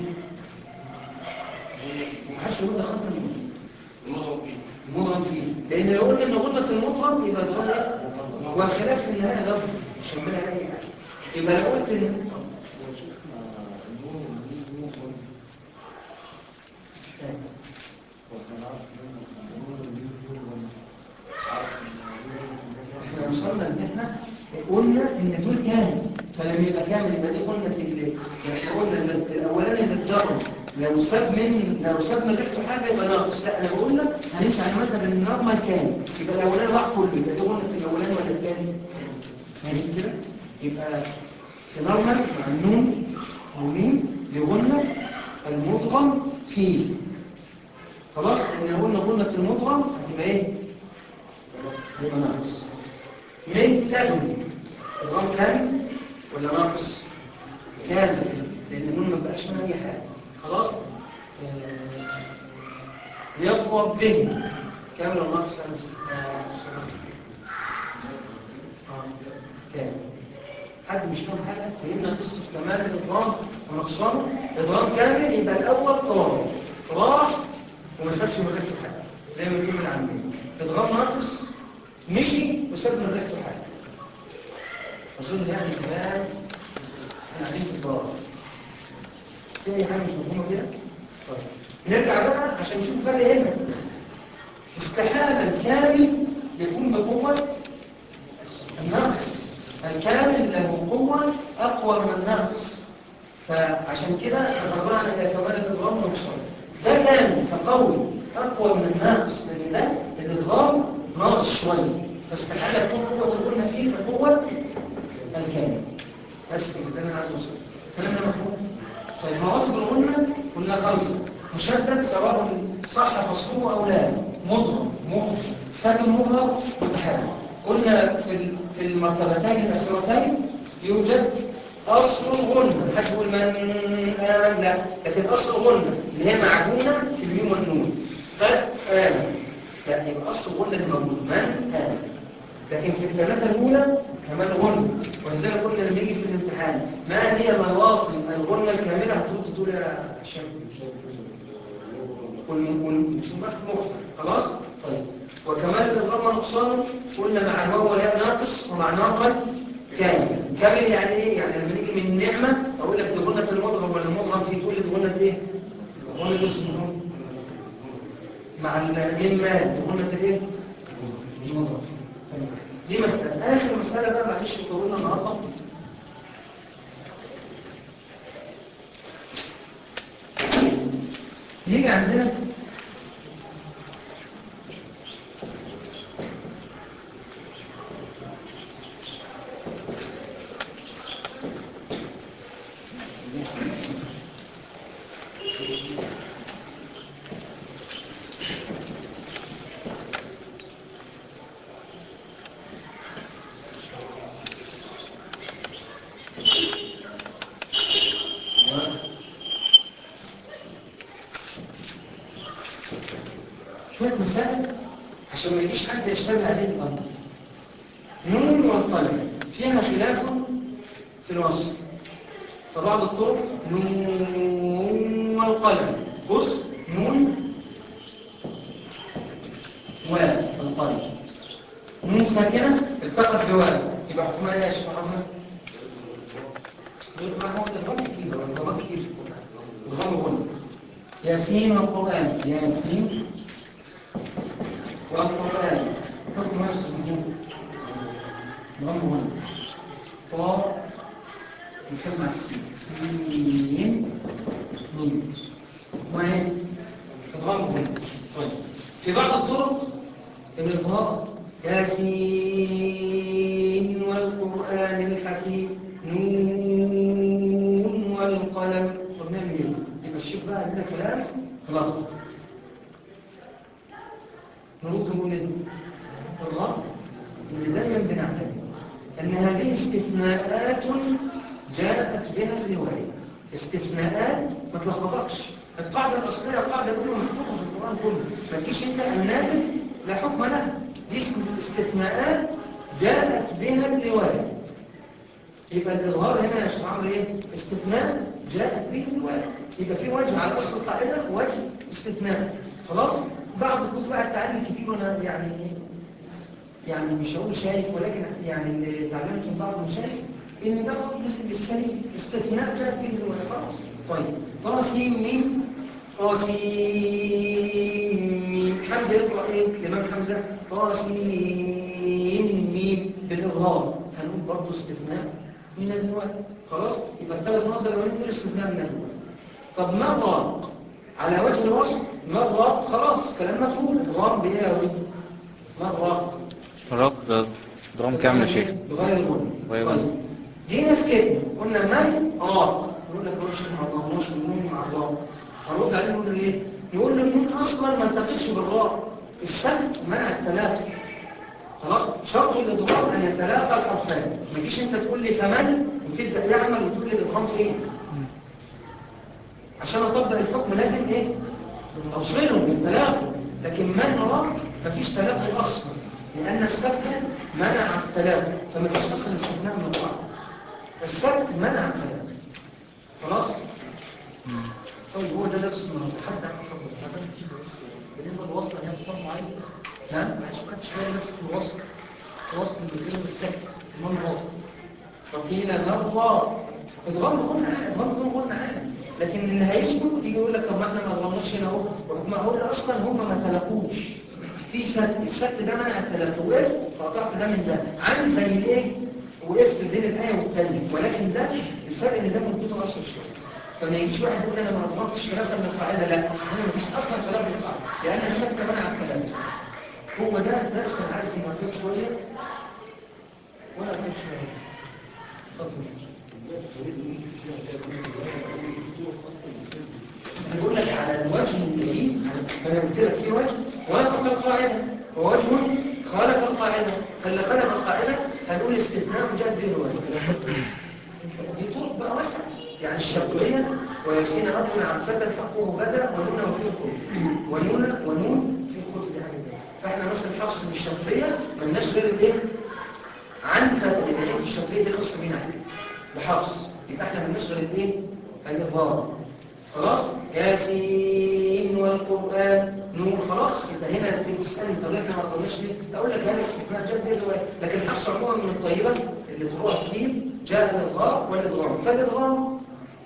ما حدش يقول دخلنا المضغم المضغم فيه المضغم فيه لأن لو قلنا إن غنة المضغم يبقى ادغام إيه؟ والخلاف في النهاية لفظ مش هنبنى أي حاجة يبقى لو قلت إن احنا وصلنا ان احنا قلنا ان دول كامل فلما يبقى كامل يبقى دي قلنا اللي احنا قلنا إن الاولاني ده الضرب لو ساب من لو ساب من ريحته حاجه يبقى ناقص لا انا بقول لك هنمشي على مثلا ان النورمال كامل يبقى الاولاني راح كله يبقى دي قلنا في الاولاني ولا الثاني فاهم كده يبقى في نورمال مع النون والميم لغنة المضغم فيه خلاص لان قلنا غنة المضغم هتبقى ايه يبقى ناقص من لدن الغام كامل ولا ناقص كامل لان النون ما بقاش منها اي حاجه خلاص آه، يضرب به كامل ولا ناقص يا أنس؟ آه، كامل حد مش فاهم حاجه فهمنا قصه كمال الاضرام ونقصانه اضرام كامل يبقى الاول طار راح وما سابش من ريحته حاجه زي ما بيقول العاميين اضرام ناقص مشي وساب من ريحته حاجه اظن يعني كلام احنا قاعدين في الدار في اي حاجه مش مفهومه كده طيب نرجع بقى عشان نشوف الفرق هنا استحاله الكامل يكون بقوه الناقص الكامل له قوه اقوى من الناقص فعشان كده تفرعنا الى كمال الادغام ونقصان ده كامل فقوي اقوى من الناقص لان ده الادغام ناقص شويه فاستحاله تكون قوه الغنه فيه كقوه الكامل بس كده ده اللي انا عايز اوصله الكلام ده مفهوم طيب مراتب الغنه قلنا خمسه مشدد سواء صح فصله او لا مضغم مغم ساكن مغلق متحرك قلنا في ال- في المرتبتين الاخيرتين يوجد اصل الغنه محدش يقول من امن لا لكن اصل الغنه اللي هي معجونه في الميم والنون قد امن لا يبقى اصل الغنه اللي موجود من امن لكن في الثلاثة الأولى كمان غنى ولذلك قلنا لما يجي في الامتحان ما هي مواطن الغنى الكاملة هترد تقول يا هشام والمسمات مخفى خلاص طيب وكمان الغرمة نقصان قلنا مع الواو والياء ناقص ومع ناقل كامل كامل يعني ايه يعني لما نيجي من نعمة اقول لك دي غنة المضغم ولا المضغم فيه تقول لي دي غنة ايه غنة اسمه مع الميم مال دي غنة الايه المضغم دي مسألة آخر مسألة بقى معلش طولنا النهارده يجي عندنا شوية مسائل عشان ما يجيش حد يشتبه عليه الأمر نون والقلم فيها خلاف في الوصف فبعض الطرق نون والقلم بص نون والقلم نون ساكنة التقت بواو يبقى حكمها ايه يا شيخ محمد؟ ما هو الإضغام كتير هو الإضغام كتير في القرآن الإضغام غنى ياسين والقرآن ياسين والقرآن حكم اسمه ضم هنا طاء يسمى السين سين ميم وهي ضم هنا طيب في بعض الطرق الإظهار ياسين والقرآن الحكيم نون والقلم طب نعمل ايه؟ يبقى الشيخ بقى عندنا كلام خلاص نرد نقول ايه؟ الله اللي دايما بنعتبر ان هذه استثناءات جاءت بها الروايه استثناءات ما تلخبطكش القاعده الاصليه القاعده الاولى محطوطه في القرآن كله ما تجيش انت النادر لا حكم لها دي استثناءات جاءت بها الرواية يبقى الإظهار هنا يا شيخ عمرو ايه؟ استثناء جاءت به الرواية يبقى في وجه على أصل القاعدة ووجه استثناء خلاص؟ بعض الكتب بقى التعليم كتير وانا يعني يعني مش هقول شايف ولكن يعني اللي اتعلمت من بعض المشايخ ان ده رد للسليم استثناء جاءت به الرواية خلاص طيب طاسيم ميم طاسيم ميم حمزة يطلع ايه الإمام حمزة طاسيم ميم بالإظهار هنقول برضه استثناء من الرواية خلاص يبقى الثلاث نظر لو نقول استثناء من الرواية طب مرة على وجه الوصف مرة خلاص كلام مفهوم ادغام بايه يا ولد مرة رب درام كامل يا شيخ بغير الغنى بغير طيب الغنى. جينا سكتنا قلنا من راق نقول لك روش ما ضمناش النون مع الراء هنرد عليه نقول له ايه نقول له النون اصلا ما التقيش بالراء السكت منع التلاقي خلاص شرط الادغام ان يتلاقى الحرفان ما تجيش انت تقول لي فمن وتبدا يعمل وتقول لي الادغام فين عشان اطبق الحكم لازم ايه توصله بالتلاقي لكن من راق مفيش تلاقي اصلا لان السكت منع التلاقي فمفيش اصلا استثناء من القاعده السكت منع التلاقي خلاص طيب هو ده درس النهارده حد مثلا في بس بالنسبه للوصل هي خطاب معين نعم معلش خدت شويه بس في الوصل الوصل بيتكلم السكت المهم هو وقيل مرة ادغام قلنا ادغام قلنا قلنا عادي لكن اللي هيسكت يجي يقول لك طب ما احنا ما ادغمناش هنا اهو وحكم اقول اصلا هم ما تلاقوش في سكت السكت ده منع التلاقي وقفت فقطعت ده من ده عامل زي الايه وقفت بين الايه والثانيه ولكن ده الفرق ان ده موجود اصلا شويه فما يجيش واحد يقول انا ما ادغمتش خلافا من القاعده لا هنا ما فيش اصلا خلاف من القاعده لان السكت منع التلاقي هو ده الدرس انا عارف انه طويل شويه ولا طويل شويه أنا بقول لك على الوجه اللي فيه أنا قلت لك فيه وجه وافق القاعدة ووجه خالف القاعدة فاللي خالف القاعدة هنقول استثناء جاد به الوجه دي طرق بقى واسعة يعني الشرطية وياسين أضمن عن فتى حقه بدا ونون وفيه الخلف ونون ونون في الخلف دي حاجة تانية فاحنا مثلا حفص من الشرطية ملناش غير الايه عن فتى اللي هي في الشرطية دي خاصة بينا عليه بحفص يبقى احنا ملناش غير الايه الإظهار خلاص ياسين والقرآن نور خلاص يبقى هنا تيجي تسألني طب احنا ما قلناش ليه اقول لك هذا استثناء جد به الرواية لكن الحفص عموما من الطيبة اللي تروح كتير جاء الإظهار والإدغام فالإدغام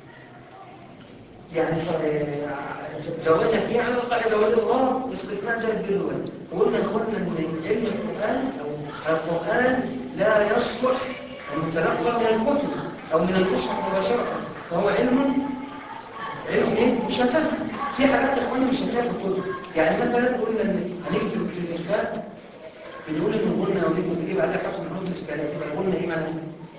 يعني جاوبنا فيه على القاعدة والإظهار استثناء جد به الرواية وقلنا قلنا ان علم القرآن أو القرآن لا يصلح أن يتلقى من الكتب أو من المصحف مباشرة فهو علم علم ايه مشافهه في حاجات يا اخواني مش هتلاقيها في الكتب يعني مثلا قلنا ان هنيجي في في الاخفاء بنقول ان قلنا وليك تجيب عليها حرف من حروف الاستعلاء يبقى قلنا ايه معنى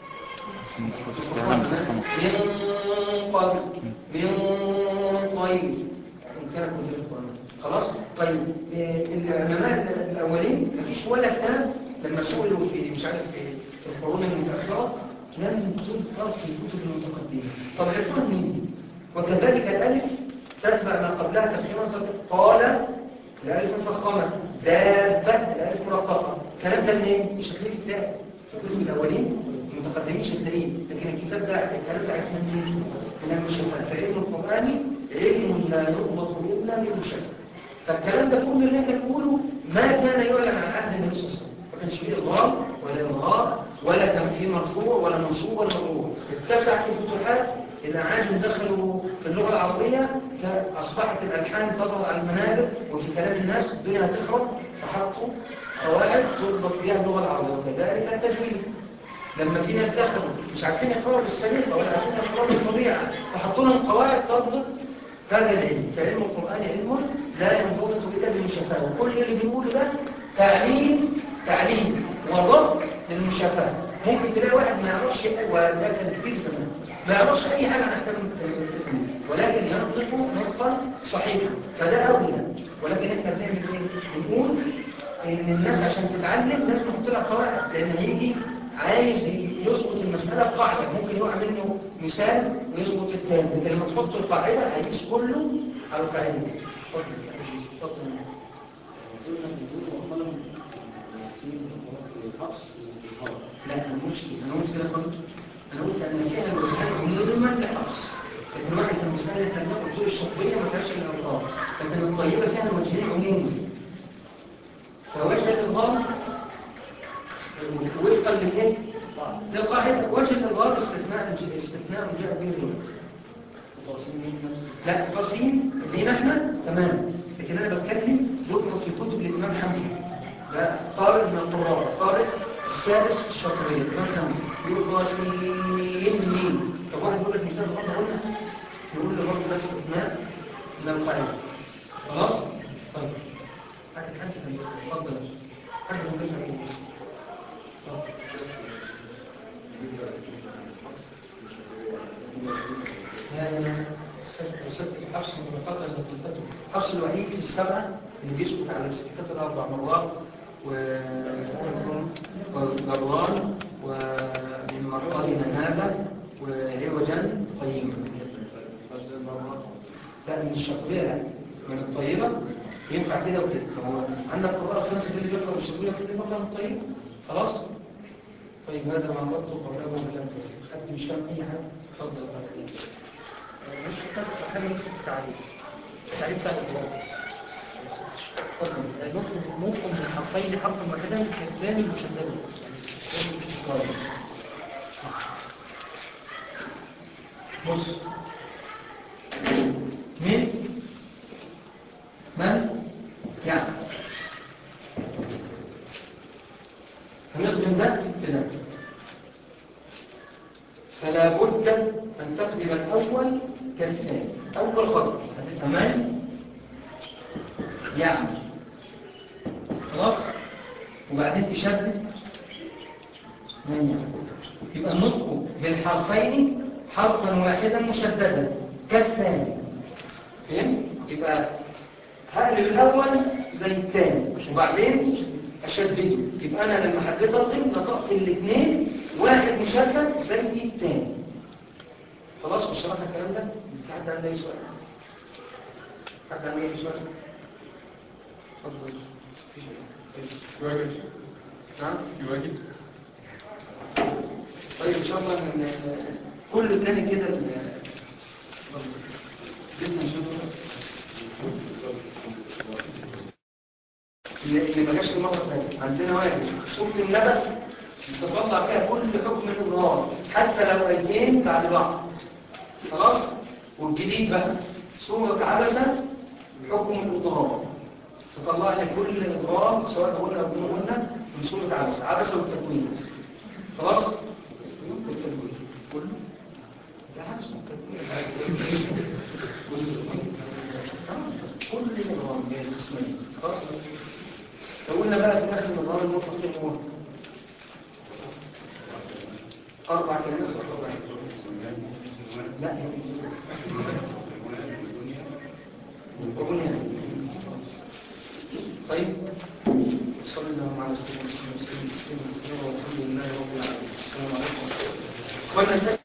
من قبل من طيب ان كانت موجوده في القران خلاص طيب آه، العلماء الاولين مفيش ولا كتاب لما سئلوا في مش عارف في في القرون المتاخره لم تذكر في الكتب المتقدمه طب عرفوها منين وكذلك الألف تتبع ما قبلها تفخيما قال الألف مفخمة دابة الألف مرققة الكلام ده منين؟ مش هتلاقيه في كتاب في الكتب الأولين المتقدمين مش هتلاقيه لكن الكتاب ده الكلام ده عرف منين؟ من المشافهة فعلم القرآن علم لا يضبط إلا بالمشافهة فالكلام ده كله اللي احنا بنقوله ما كان يعلن عن عهد النبي صلى الله عليه وسلم ما كانش فيه إضرار ولا إظهار ولا كان فيه مرفوع ولا منصوب ولا مجرور اتسع في الفتوحات الأعاجم دخلوا في اللغة العربية أصبحت الألحان تظهر على المنابر وفي كلام الناس الدنيا هتخرب فحطوا قواعد تضبط بها اللغة العربية وكذلك التجويد لما في ناس دخلوا مش عارفين يقرأوا بالسليقة ولا عارفين يقرأوا بالطبيعة فحطوا لهم قواعد تضبط هذا العلم فعلم القرآن علم لا ينضبط إلا بالمشافهة وكل اللي بنقوله ده تعليم تعليم وضبط للمشافهة ممكن تلاقي واحد ما يعرفش وده كان كتير زمان ما يعرفش أي حاجة عن أحكام التكليف ولكن ينطق نطقا صحيحا فده أولى ولكن إحنا بنعمل إيه؟ بنقول إن الناس عشان تتعلم لازم نحط لها قواعد لأن هيجي عايز يظبط المسألة بقاعدة ممكن يقع منه مثال ويظبط التاني لكن لما تحط القاعدة هيقيس كله على القاعدة دي اتفضل اتفضل لا انا مش كده انا قلت كده خالص انا قلت ان فيها الوجهان عموما لحفص لكن واحد من المثال اللي احنا بناخد دول الشطبيه ما فيهاش الا الغار لكن الطيبه فيها الوجهين عموما فوجه الإظهار وفقا للايه؟ للقاعدة وجه الإظهار استثناء استثناء جاء به الرواية لا الترسيم لينا احنا تمام لكن انا بتكلم يطلق في كتب الامام حمزه ده قارئ من القراء قارئ السادس في الشاطبيه الامام حمزه يقول قاسين مين طب واحد يقول لك مش ده الغلط قلنا يقول له برضه ده استثناء من القاعده خلاص طيب هات الحاجه اتفضل حاجه من هذا ست حفص من القطع اللي تلفته حفص الوحيد في السبعة اللي بيسكت على السكتات الأربع مرات وجران ومن مرقدنا هذا وعوجا قيما لا من الشطبية لا من الطيبة ينفع كده وكده هو عندك قراءة خمسة في اللي بيقرأ الشطبية في اللي بيقرأ الطيب خلاص طيب هذا ما عرضته قبله بالله التوفيق حد مش فاهم أي حاجة اتفضل مش بس حاجه بس في التعريف التعريف بتاع الاطلاق ممكن ممكن من حرفين حرفا واحدا كالثاني مشددا يعني الثاني مشددا بص من من يعني هنخدم ده في ده فلا بد أن تقلب الأول كالثاني أول خطوة تمام يعني خلاص وبعدين تشدد من يعني يبقى النطق بالحرفين حرفا واحدا مشددا كالثاني فهمت؟ يبقى هقلب الأول زي الثاني وبعدين أشدده يبقى أنا لما حبيت أضرب نطقت الاثنين واحد مشدد زي الثاني خلاص مش شرحنا الكلام ده؟ في حد عنده أي سؤال؟ حد عنده أي سؤال؟ اتفضل يواجد نعم يواجد طيب ان شاء الله من كله تاني كده ال- جبنا نشوفه اللي اللي ما جاش المره اللي فاتت عندنا واحد سوره النبأ تطلع فيها كل حكم الاظهار حتى لو ايتين بعد بعض خلاص والجديد بقى سوره عبسه حكم الاظهار تطلع لك كل اضرار سواء قلنا او ما قلنا من سوره عبسه عبسه والتكوين بس خلاص والتكوين كله ده عبسه والتكوين كل الاضرار من القسمين خلاص لو قلنا بقى في الاخر الاضرار المطلق ايه هو اربع كلمات ولا اربع لا هي وبنيان طيب صلى الله على سيدنا محمد وسلم والحمد لله رب العالمين السلام عليكم